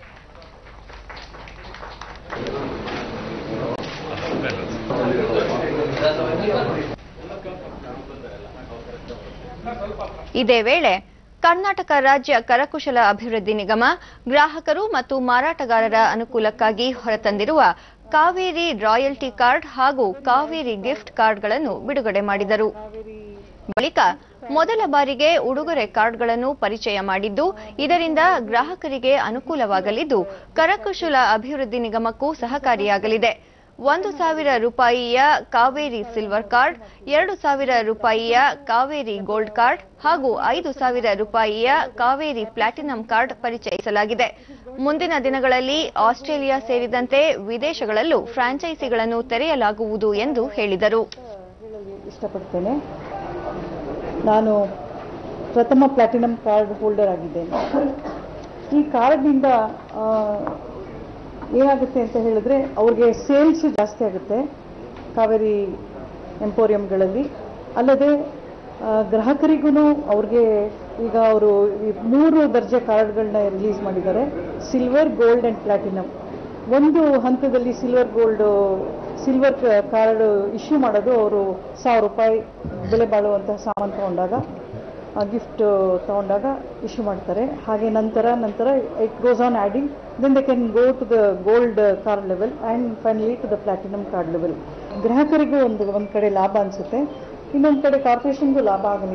ಇದೇ ವೇಳೆ ಕರ್ನಾಟಕ ರಾಜ್ಯ ಕರಕುಶಲ ಅಭಿವೃದ್ಧಿ ನಿಗಮ ಗ್ರಾಹಕರು ಮತ್ತು ಮಾರಾಟಗಾರರ ಅನುಕೂಲಕ್ಕಾಗಿ ಹೊರತಂದಿರುವ ಕಾವೇರಿ ರಾಯಲ್ಟಿ ಕಾರ್ಡ್ ಹಾಗೂ ಕಾವೇರಿ ಗಿಫ್ಟ್ ಕಾರ್ಡ್ಗಳನ್ನು ಬಿಡುಗಡೆ ಮಾಡಿದರು ಬಳಿಕ ಮೊದಲ ಬಾರಿಗೆ ಉಡುಗೊರೆ ಕಾರ್ಡ್ಗಳನ್ನು ಪರಿಚಯ ಮಾಡಿದ್ದು ಇದರಿಂದ ಗ್ರಾಹಕರಿಗೆ ಅನುಕೂಲವಾಗಲಿದ್ದು ಕರಕುಶಲ ಅಭಿವೃದ್ಧಿ ನಿಗಮಕ್ಕೂ ಸಹಕಾರಿಯಾಗಲಿದೆ ಒಂದು ಸಾವಿರ ರೂಪಾಯಿಯ ಕಾವೇರಿ ಸಿಲ್ವರ್ ಕಾರ್ಡ್ ಎರಡು ಸಾವಿರ ರೂಪಾಯಿಯ ಕಾವೇರಿ ಗೋಲ್ಡ್ ಕಾರ್ಡ್ ಹಾಗೂ ಐದು ಸಾವಿರ ರೂಪಾಯಿಯ ಕಾವೇರಿ ಪ್ಲಾಟಿನಂ ಕಾರ್ಡ್ ಪರಿಚಯಿಸಲಾಗಿದೆ ಮುಂದಿನ ದಿನಗಳಲ್ಲಿ ಆಸ್ಟ್ರೇಲಿಯಾ ಸೇರಿದಂತೆ ವಿದೇಶಗಳಲ್ಲೂ ಫ್ರಾಂಚೈಸಿಗಳನ್ನು ತೆರೆಯಲಾಗುವುದು ಎಂದು ಹೇಳಿದರು
ಹೇಳಲು ಇಷ್ಟಪಡ್ತೇನೆ ನಾನು ಪ್ರಥಮ ಪ್ಲಾಟಿನಂ ಕಾರ್ಡ್ ಹೋಲ್ಡರ್ ಆಗಿದ್ದೇನೆ ಈ ಕಾರ್ಡ್ನಿಂದ ಆ, ಏನಾಗುತ್ತೆ ಅಂತ ಹೇಳಿದ್ರೆ ಅವ್ರಿಗೆ ಸೇಲ್ಸ್ ಜಾಸ್ತಿ ಆಗುತ್ತೆ ಕಾವೇರಿ ಎಂಪೋರಿಯಂಗಳಲ್ಲಿ ಅಲ್ಲದೆ ಆ, ಗ್ರಾಹಕರಿಗೂ ಅವ್ರಿಗೆ ಈಗ ಅವರು ಈ ಮೂರು ದರ್ಜೆ ಕಾರ್ಡ್ಗಳನ್ನ ರಿಲೀಸ್ ಮಾಡಿದ್ದಾರೆ ಸಿಲ್ವರ್ ಗೋಲ್ಡ್ ಆ್ಯಂಡ್ ಪ್ಲಾಟಿನಮ್ ಒಂದು ಹಂತದಲ್ಲಿ silver gold silver card issue ಮಾಡೋದು ಅವರು ಸಾವಿರ ರೂಪಾಯಿ ಬೆಲೆ ಬಾಳುವಂತಹ ಸಾಮಾನು ತಗೊಂಡಾಗ ಗಿಫ್ಟ್ ತಗೊಂಡಾಗ ಇಶ್ಯೂ ಮಾಡ್ತಾರೆ ಹಾಗೆ ನಂತರ ನಂತರ it goes on adding then they can go to the gold card level and finally to the platinum card level ಗ್ರಾಹಕರಿಗೂ ಒಂದು ಒಂದು ಕಡೆ ಲಾಭ ಅನಿಸುತ್ತೆ ಇನ್ನೊಂದು ಕಡೆ ಕಾರ್ಪೊರೇಷನ್ಗೂ ಲಾಭ ಆಗಲಿ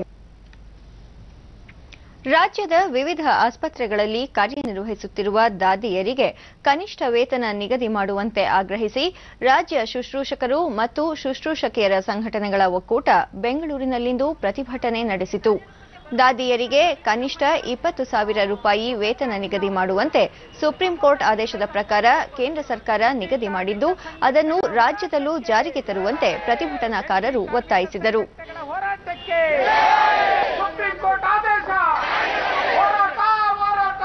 ರಾಜ್ಯದ ವಿವಿಧ ಆಸ್ಪತ್ರೆಗಳಲ್ಲಿ ಕಾರ್ಯನಿರ್ವಹಿಸುತ್ತಿರುವ ದಾದಿಯರಿಗೆ ಕನಿಷ್ಠ ವೇತನ ನಿಗದಿ ಮಾಡುವಂತೆ ಆಗ್ರಹಿಸಿ ರಾಜ್ಯ ಶುಶ್ರೂಷಕರು ಮತ್ತು ಶುಶ್ರೂಷಕಿಯರ ಸಂಘಟನೆಗಳ ಒಕ್ಕೂಟ ಬೆಂಗಳೂರಿನಲ್ಲಿಂದು ಪ್ರತಿಭಟನೆ ನಡೆಸಿತು ದಾದಿಯರಿಗೆ ಕನಿಷ್ಠ ಇಪ್ಪತ್ತು ಸಾವಿರ ರೂಪಾಯಿ ವೇತನ ನಿಗದಿ ಮಾಡುವಂತೆ ಸುಪ್ರೀಂ ಕೋರ್ಟ್ ಆದೇಶದ ಪ್ರಕಾರ ಕೇಂದ್ರ ಸರ್ಕಾರ ನಿಗದಿ ಮಾಡಿದ್ದು ಅದನ್ನು ರಾಜ್ಯದಲ್ಲೂ ಜಾರಿಗೆ ತರುವಂತೆ ಪ್ರತಿಭಟನಾಕಾರರು ಒತ್ತಾಯಿಸಿದರು
ಹೋರಾಟಕ್ಕೆ ಸುಪ್ರೀಂ ಕೋರ್ಟ್ ಆದೇಶ ಹೋರಾಟ ಹೋರಾಟ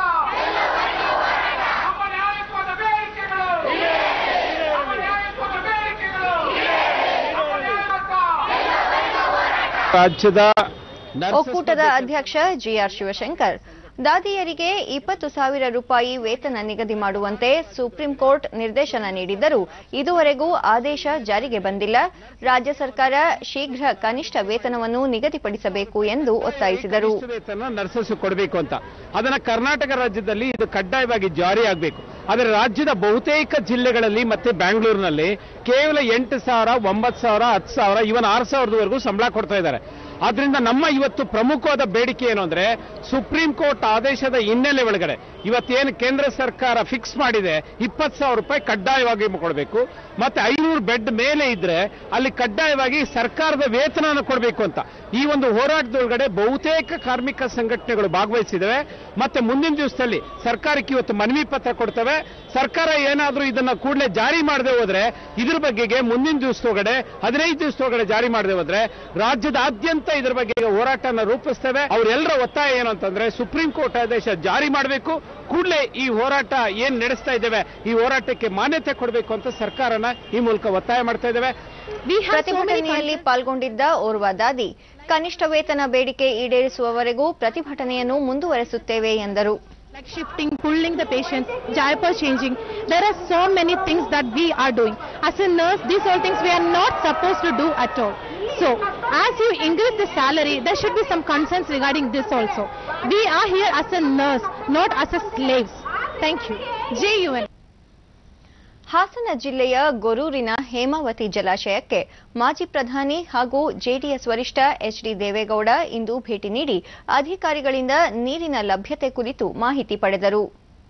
ನಮ್ಮ ನ್ಯಾಯತ್ವದ ಬೇಡಿಕೆಗಳು ನಮ್ಮ ನ್ಯಾಯತ್ವದ ಬೇಡಿಕೆಗಳು ನಮ್ಮ ನ್ಯಾಯತ್ವ
ರಾಜ್ಯದ
ಒಕ್ಕೂಟದ ಅಧ್ಯಕ್ಷ ಜಿಆರ್ ಶಿವಶಂಕರ್ ದಾದಿಯರಿಗೆ ಇಪ್ಪತ್ತು ಸಾವಿರ ರೂಪಾಯಿ ವೇತನ ನಿಗದಿ ಮಾಡುವಂತೆ ಸುಪ್ರೀಂ ಕೋರ್ಟ್ ನಿರ್ದೇಶನ ನೀಡಿದ್ದರೂ ಇದುವರೆಗೂ ಆದೇಶ ಜಾರಿಗೆ ಬಂದಿಲ್ಲ ರಾಜ್ಯ ಸರ್ಕಾರ ಶೀಘ್ರ ಕನಿಷ್ಠ ವೇತನವನ್ನು ನಿಗದಿಪಡಿಸಬೇಕು ಎಂದು ಒತ್ತಾಯಿಸಿದರು
ಕನಿಷ್ಠ ವೇತನ ನರ್ಸಸ್ ಕೊಡಬೇಕು ಅಂತ ಅದನ್ನ ಕರ್ನಾಟಕ ರಾಜ್ಯದಲ್ಲಿ ಇದು ಕಡ್ಡಾಯವಾಗಿ ಜಾರಿ ಆಗಬೇಕು ಆದರೆ ರಾಜ್ಯದ ಬಹುತೇಕ ಜಿಲ್ಲೆಗಳಲ್ಲಿ ಮತ್ತೆ ಬ್ಯಾಂಗ್ಳೂರಿನಲ್ಲಿ ಕೇವಲ ಎಂಟು ಸಾವಿರ ಒಂಬತ್ತು ಸಾವಿರ ಹತ್ತು ಸಾವಿರ ಇವನ್ ಆರು ಸಾವಿರದವರೆಗೂ ಸಂಬಳ ಕೊಡ್ತಾ ಇದ್ದಾರೆ ಆದ್ರಿಂದ ನಮ್ಮ ಇವತ್ತು ಪ್ರಮುಖವಾದ ಬೇಡಿಕೆ ಏನು ಅಂದ್ರೆ ಸುಪ್ರೀಂ ಕೋರ್ಟ್ ಆದೇಶದ ಹಿನ್ನೆಲೆ ಒಳಗಡೆ ಇವತ್ತೇನು ಕೇಂದ್ರ ಸರ್ಕಾರ ಫಿಕ್ಸ್ ಮಾಡಿದೆ ಇಪ್ಪತ್ತು ಸಾವಿರ ರೂಪಾಯಿ ಕಡ್ಡಾಯವಾಗಿ ಕೊಡಬೇಕು ಮತ್ತೆ ಐನೂರು ಬೆಡ್ ಮೇಲೆ ಇದ್ರೆ ಅಲ್ಲಿ ಕಡ್ಡಾಯವಾಗಿ ಸರ್ಕಾರದ ವೇತನವನ್ನು ಕೊಡಬೇಕು ಅಂತ ಈ ಒಂದು ಹೋರಾಟದೊಳಗಡೆ ಬಹುತೇಕ ಕಾರ್ಮಿಕ ಸಂಘಟನೆಗಳು ಭಾಗವಹಿಸಿದವೆ ಮತ್ತೆ ಮುಂದಿನ ದಿವಸದಲ್ಲಿ ಸರ್ಕಾರಕ್ಕೆ ಇವತ್ತು ಮನವಿ ಪತ್ರ ಕೊಡ್ತವೆ ಸರ್ಕಾರ ಏನಾದರೂ ಇದನ್ನ ಕೂಡಲೇ ಜಾರಿ ಮಾಡದೆ ಹೋದ್ರೆ ಇದ್ರ ಬಗ್ಗೆಗೆ ಮುಂದಿನ ದಿವಸದೊಳಗಡೆ ಹದಿನೈದು ದಿವಸದೊಳಗಡೆ ಜಾರಿ ಮಾಡದೆ ಹೋದ್ರೆ ರಾಜ್ಯದಾದ್ಯಂತ ಇದ್ರ ಬಗ್ಗೆ ಹೋರಾಟನ ರೂಪಿಸ್ತೇವೆ ಅವರೆಲ್ಲರ ಒತ್ತಾಯ ಏನು ಅಂತಂದ್ರೆ ಸುಪ್ರೀಂ ಕೋರ್ಟ್ ಆದೇಶ ಜಾರಿ ಮಾಡಬೇಕು ಕೂಡಲೇ ಈ ಹೋರಾಟ ಏನ್ ನಡೆಸ್ತಾ ಇದ್ದೇವೆ ಈ ಹೋರಾಟಕ್ಕೆ ಮಾನ್ಯತೆ ಕೊಡಬೇಕು ಅಂತ ಸರ್ಕಾರನ ಈ ಮೂಲಕ ಒತ್ತಾಯ ಮಾಡ್ತಾ ಇದ್ದೇವೆ
ಪ್ರತಿಭಟನೆಯಲ್ಲಿ ಪಾಲ್ಗೊಂಡಿದ್ದ ಓರ್ವ ದಾದಿ ಕನಿಷ್ಠ ವೇತನ ಬೇಡಿಕೆ ಈಡೇರಿಸುವವರೆಗೂ ಪ್ರತಿಭಟನೆಯನ್ನು ಮುಂದುವರೆಸುತ್ತೇವೆ ಎಂದರು
like shifting, pulling the patients, diaper changing. There are so many things that we are doing. As a nurse, these all things we are not supposed to do at all. So, as you increase the salary, there should be some concerns regarding this also. We are here as a nurse, not as a slaves. Thank you. JUN.
Hassan ಜಿಲ್ಲೆಯ ಗೊರೂರಿನ ಹೇಮಾವತಿ ಜಲಾಶಯಕ್ಕೆ ಮಾಜಿ ಪ್ರಧಾನಿ ಹಾಗೂ JDS ವರಿಷ್ಠ H D Deve Gowda ಇಂದು ಭೇಟಿ ನೀಡಿ ಅಧಿಕಾರಿಗಳಿಂದ ನೀರಿನ ಲಭ್ಯತೆ ಕುರಿತು ಮಾಹಿತಿ ಪಡೆದರು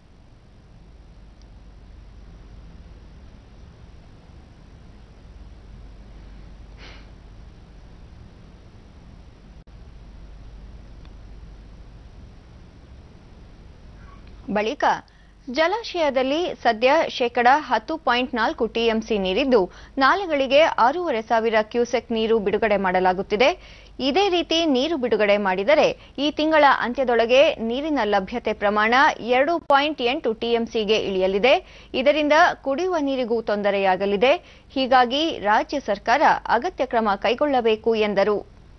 ಬಳಿಕ ಜಲಾಶಯದಲ್ಲಿ ಸದ್ಯ ಶೇಕಡ ಹತ್ತು ಪಾಯಿಂಟ್ ನಾಲ್ಕು ಟಿಎಂಸಿ ನೀರಿದ್ದು ನಾಲೆಗಳಿಗೆ ಆರೂವರೆ ಸಾವಿರ ಕ್ಯೂಸೆಕ್ ನೀರು ಬಿಡುಗಡೆ ಮಾಡಲಾಗುತ್ತಿದೆ ಇದೇ ರೀತಿ ನೀರು ಬಿಡುಗಡೆ ಮಾಡಿದರೆ ಈ ತಿಂಗಳ ಅಂತ್ಯದೊಳಗೆ ನೀರಿನ ಲಭ್ಯತೆ ಪ್ರಮಾಣ ಎರಡು ಪಾಯಿಂಟ್ ಎಂಟು ಟಿಎಂಸಿಗೆ ಇಳಿಯಲಿದೆ ಇದರಿಂದ ಕುಡಿಯುವ ನೀರಿಗೂ ತೊಂದರೆಯಾಗಲಿದೆ ಹೀಗಾಗಿ ರಾಜ್ಯ ಸರ್ಕಾರ ಅಗತ್ಯ ಕ್ರಮ ಕೈಗೊಳ್ಳಬೇಕು ಎಂದರು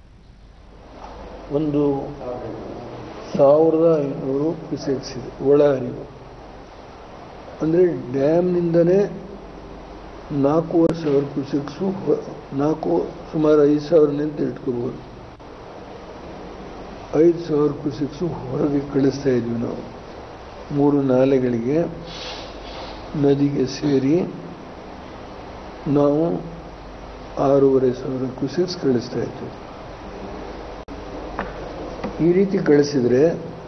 ಒಂದು ಸಾವಿರದ ಐನೂರು ಕ್ಯೂಸೆಕ್ಸ್ ಇದೆ ಒಳ ಹರಿವು ಅಂದರೆ ಡ್ಯಾಮ್ನಿಂದನೇ ನಾಲ್ಕೂವರೆ ಸಾವಿರ ಕ್ಯೂಸೆಕ್ಸು ಹೊ- ನಾಲ್ಕು ಸುಮಾರು ಐದು ಸಾವಿರನಿಂದ ಇಟ್ಕೋಬೋದು ಐದು ಸಾವಿರ ಕ್ಯೂಸೆಕ್ಸು ಹೊರಗೆ ಕಳಿಸ್ತಾ ಇದ್ವಿ ನಾವು ಮೂರು ನಾಲೆಗಳಿಗೆ ನದಿಗೆ ಸೇರಿ ನಾವು ಆರೂವರೆ ಸಾವಿರ ಕ್ಯೂಸೆಕ್ಸ್ ಕಳಿಸ್ತಾ ಇದ್ವಿ ಈ ರೀತಿ ಕಳಿಸಿದರೆ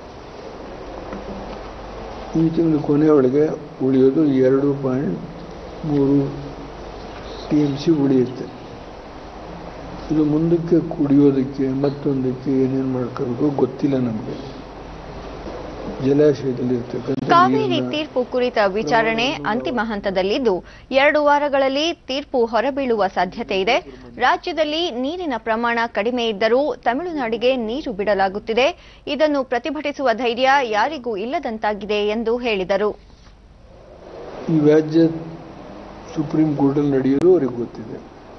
ಈ ತಿಂಗಳು ಕೊನೆಯೊಳಗೆ ಉಳಿಯೋದು ಎರಡು ಪಾಯಿಂಟ್ ಮೂರು ಟಿ ಎಮ್ ಸಿ ಉಳಿಯುತ್ತೆ ಇದು ಮುಂದಕ್ಕೆ ಕುಡಿಯೋದಕ್ಕೆ ಮತ್ತೊಂದಕ್ಕೆ ಏನೇನು ಮಾಡ್ಕೋಬೇಕು ಗೊತ್ತಿಲ್ಲ ನಮಗೆ ಜಲಾಶಯದಲ್ಲಿ ಇರ್ತಕ್ಕಂಥ
ಕಾವೇರಿ
ನೀರನ್ನ
ತೀರ್ಪು ಕುರಿತ ವಿಚಾರಣೆ ಅಂತಿಮ ಹಂತದಲ್ಲಿದ್ದು ಎರಡು ವಾರಗಳಲ್ಲಿ ತೀರ್ಪು ಹೊರಬೀಳುವ ಸಾಧ್ಯತೆ ಇದೆ ರಾಜ್ಯದಲ್ಲಿ ನೀರಿನ ಪ್ರಮಾಣ ಕಡಿಮೆ ಇದ್ದರೂ ತಮಿಳುನಾಡಿಗೆ ನೀರು ಬಿಡಲಾಗುತ್ತಿದೆ ಇದನ್ನು ಪ್ರತಿಭಟಿಸುವ ಧೈರ್ಯ ಯಾರಿಗೂ ಇಲ್ಲದಂತಾಗಿದೆ ಎಂದು ಹೇಳಿದರು
ಈ ವ್ಯಾಜ್ಯ ಸುಪ್ರೀಂ ಕೋರ್ಟಲ್ಲಿ ನಡೆಯೋದು ಅವ್ರಿಗೆ ಗೊತ್ತಿದೆ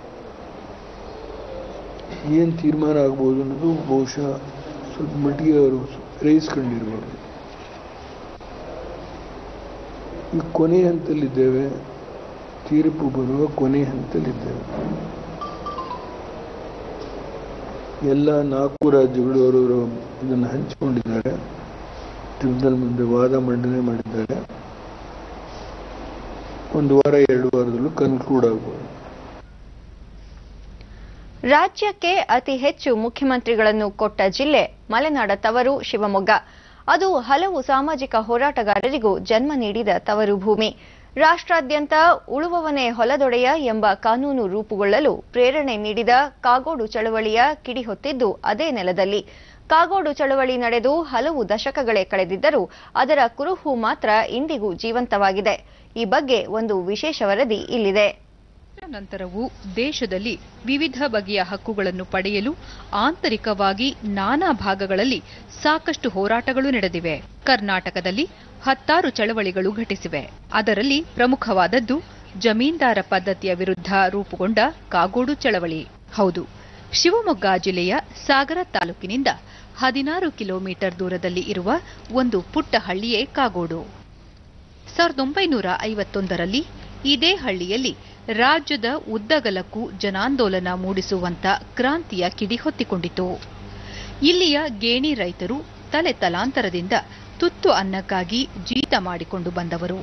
ಏನು ತೀರ್ಮಾನ ಆಗ್ಬೋದು ಅನ್ನೋದು ಬಹುಶಃ ಸ್ವಲ್ಪ ಮಟ್ಟಿಗೆ ಅವರು ಗ್ರಹಿಸ್ಕೊಂಡಿರ್ಬೋದು ಈ ಕೊನೆ ಹಂತದಲ್ಲಿದ್ದೇವೆ ತೀರ್ಪು ಬರುವ ಕೊನೆ ಹಂತದಲ್ಲಿದ್ದೇವೆ ಎಲ್ಲ ನಾಲ್ಕು ರಾಜ್ಯಗಳು ಅವರವರು ಇದನ್ನು ಹಂಚಿಕೊಂಡಿದ್ದಾರೆ ಟ್ರಿಬ್ಯುನಲ್ ಮುಂದೆ ವಾದ ಮಂಡನೆ ಮಾಡಿದ್ದಾರೆ ಒಂದು ವಾರ ಎರಡು ವಾರದಲ್ಲೂ ಕನ್ಕ್ಲೂಡ್ ಆಗ್ಬೋದು
ರಾಜ್ಯಕ್ಕೆ ಅತಿ ಹೆಚ್ಚು ಮುಖ್ಯಮಂತ್ರಿಗಳನ್ನು ಕೊಟ್ಟ ಜಿಲ್ಲೆ ಮಲೆನಾಡ ತವರು ಶಿವಮೊಗ್ಗ ಅದು ಹಲವು ಸಾಮಾಜಿಕ ಹೋರಾಟಗಾರರಿಗೂ ಜನ್ಮ ನೀಡಿದ ತವರು ಭೂಮಿ ರಾಷ್ಟ್ರಾದ್ಯಂತ ಉಳುವವನೇ ಹೊಲದೊಡೆಯ ಎಂಬ ಕಾನೂನು ರೂಪುಗೊಳ್ಳಲು ಪ್ರೇರಣೆ ನೀಡಿದ ಕಾಗೋಡು ಚಳವಳಿಯ ಕಿಡಿ ಹೊತ್ತಿದ್ದು ಅದೇ ನೆಲದಲ್ಲಿ ಕಾಗೋಡು ಚಳವಳಿ ನಡೆದು ಹಲವು ದಶಕಗಳೇ ಕಳೆದಿದ್ದರೂ ಅದರ ಕುರುಹು ಮಾತ್ರ ಇಂದಿಗೂ ಜೀವಂತವಾಗಿದೆ ಈ ಬಗ್ಗೆ ಒಂದು ವಿಶೇಷ ವರದಿ ಇಲ್ಲಿದೆ
ನಂತರವೂ ದೇಶದಲ್ಲಿ ವಿವಿಧ ಬಗೆಯ ಹಕ್ಕುಗಳನ್ನು ಪಡೆಯಲು ಆಂತರಿಕವಾಗಿ ನಾನಾ ಭಾಗಗಳಲ್ಲಿ ಸಾಕಷ್ಟು ಹೋರಾಟಗಳು ನಡೆದಿವೆ ಕರ್ನಾಟಕದಲ್ಲಿ ಹತ್ತಾರು ಚಳವಳಿಗಳು ಘಟಿಸಿವೆ ಅದರಲ್ಲಿ ಪ್ರಮುಖವಾದದ್ದು ಜಮೀನ್ದಾರ ಪದ್ಧತಿಯ ವಿರುದ್ಧ ರೂಪುಗೊಂಡ ಕಾಗೋಡು ಚಳವಳಿ ಹೌದು ಶಿವಮೊಗ್ಗ ಜಿಲ್ಲೆಯ ಸಾಗರ ತಾಲೂಕಿನಿಂದ ಹದಿನಾರು ಕಿಲೋಮೀಟರ್ ದೂರದಲ್ಲಿ ಇರುವ ಒಂದು ಪುಟ್ಟ ಹಳ್ಳಿಯೇ ಕಾಗೋಡು ಸಾವಿರದ ಒಂಬೈನೂರ ಐವತ್ತೊಂದರಲ್ಲಿ ಇದೇ ಹಳ್ಳಿಯಲ್ಲಿ ರಾಜ್ಯದ ಉದ್ದಗಲಕ್ಕೂ ಜನಾಂದೋಲನ ಮೂಡಿಸುವಂತ ಕ್ರಾಂತಿಯ ಕಿಡಿ ಹೊತ್ತಿಕೊಂಡಿತು ಇಲ್ಲಿಯ ಗೇಣಿ ರೈತರು ತಲೆ ತಲಾಂತರದಿಂದ ತುತ್ತು ಅನ್ನಕ್ಕಾಗಿ ಜೀತ ಮಾಡಿಕೊಂಡು ಬಂದವರು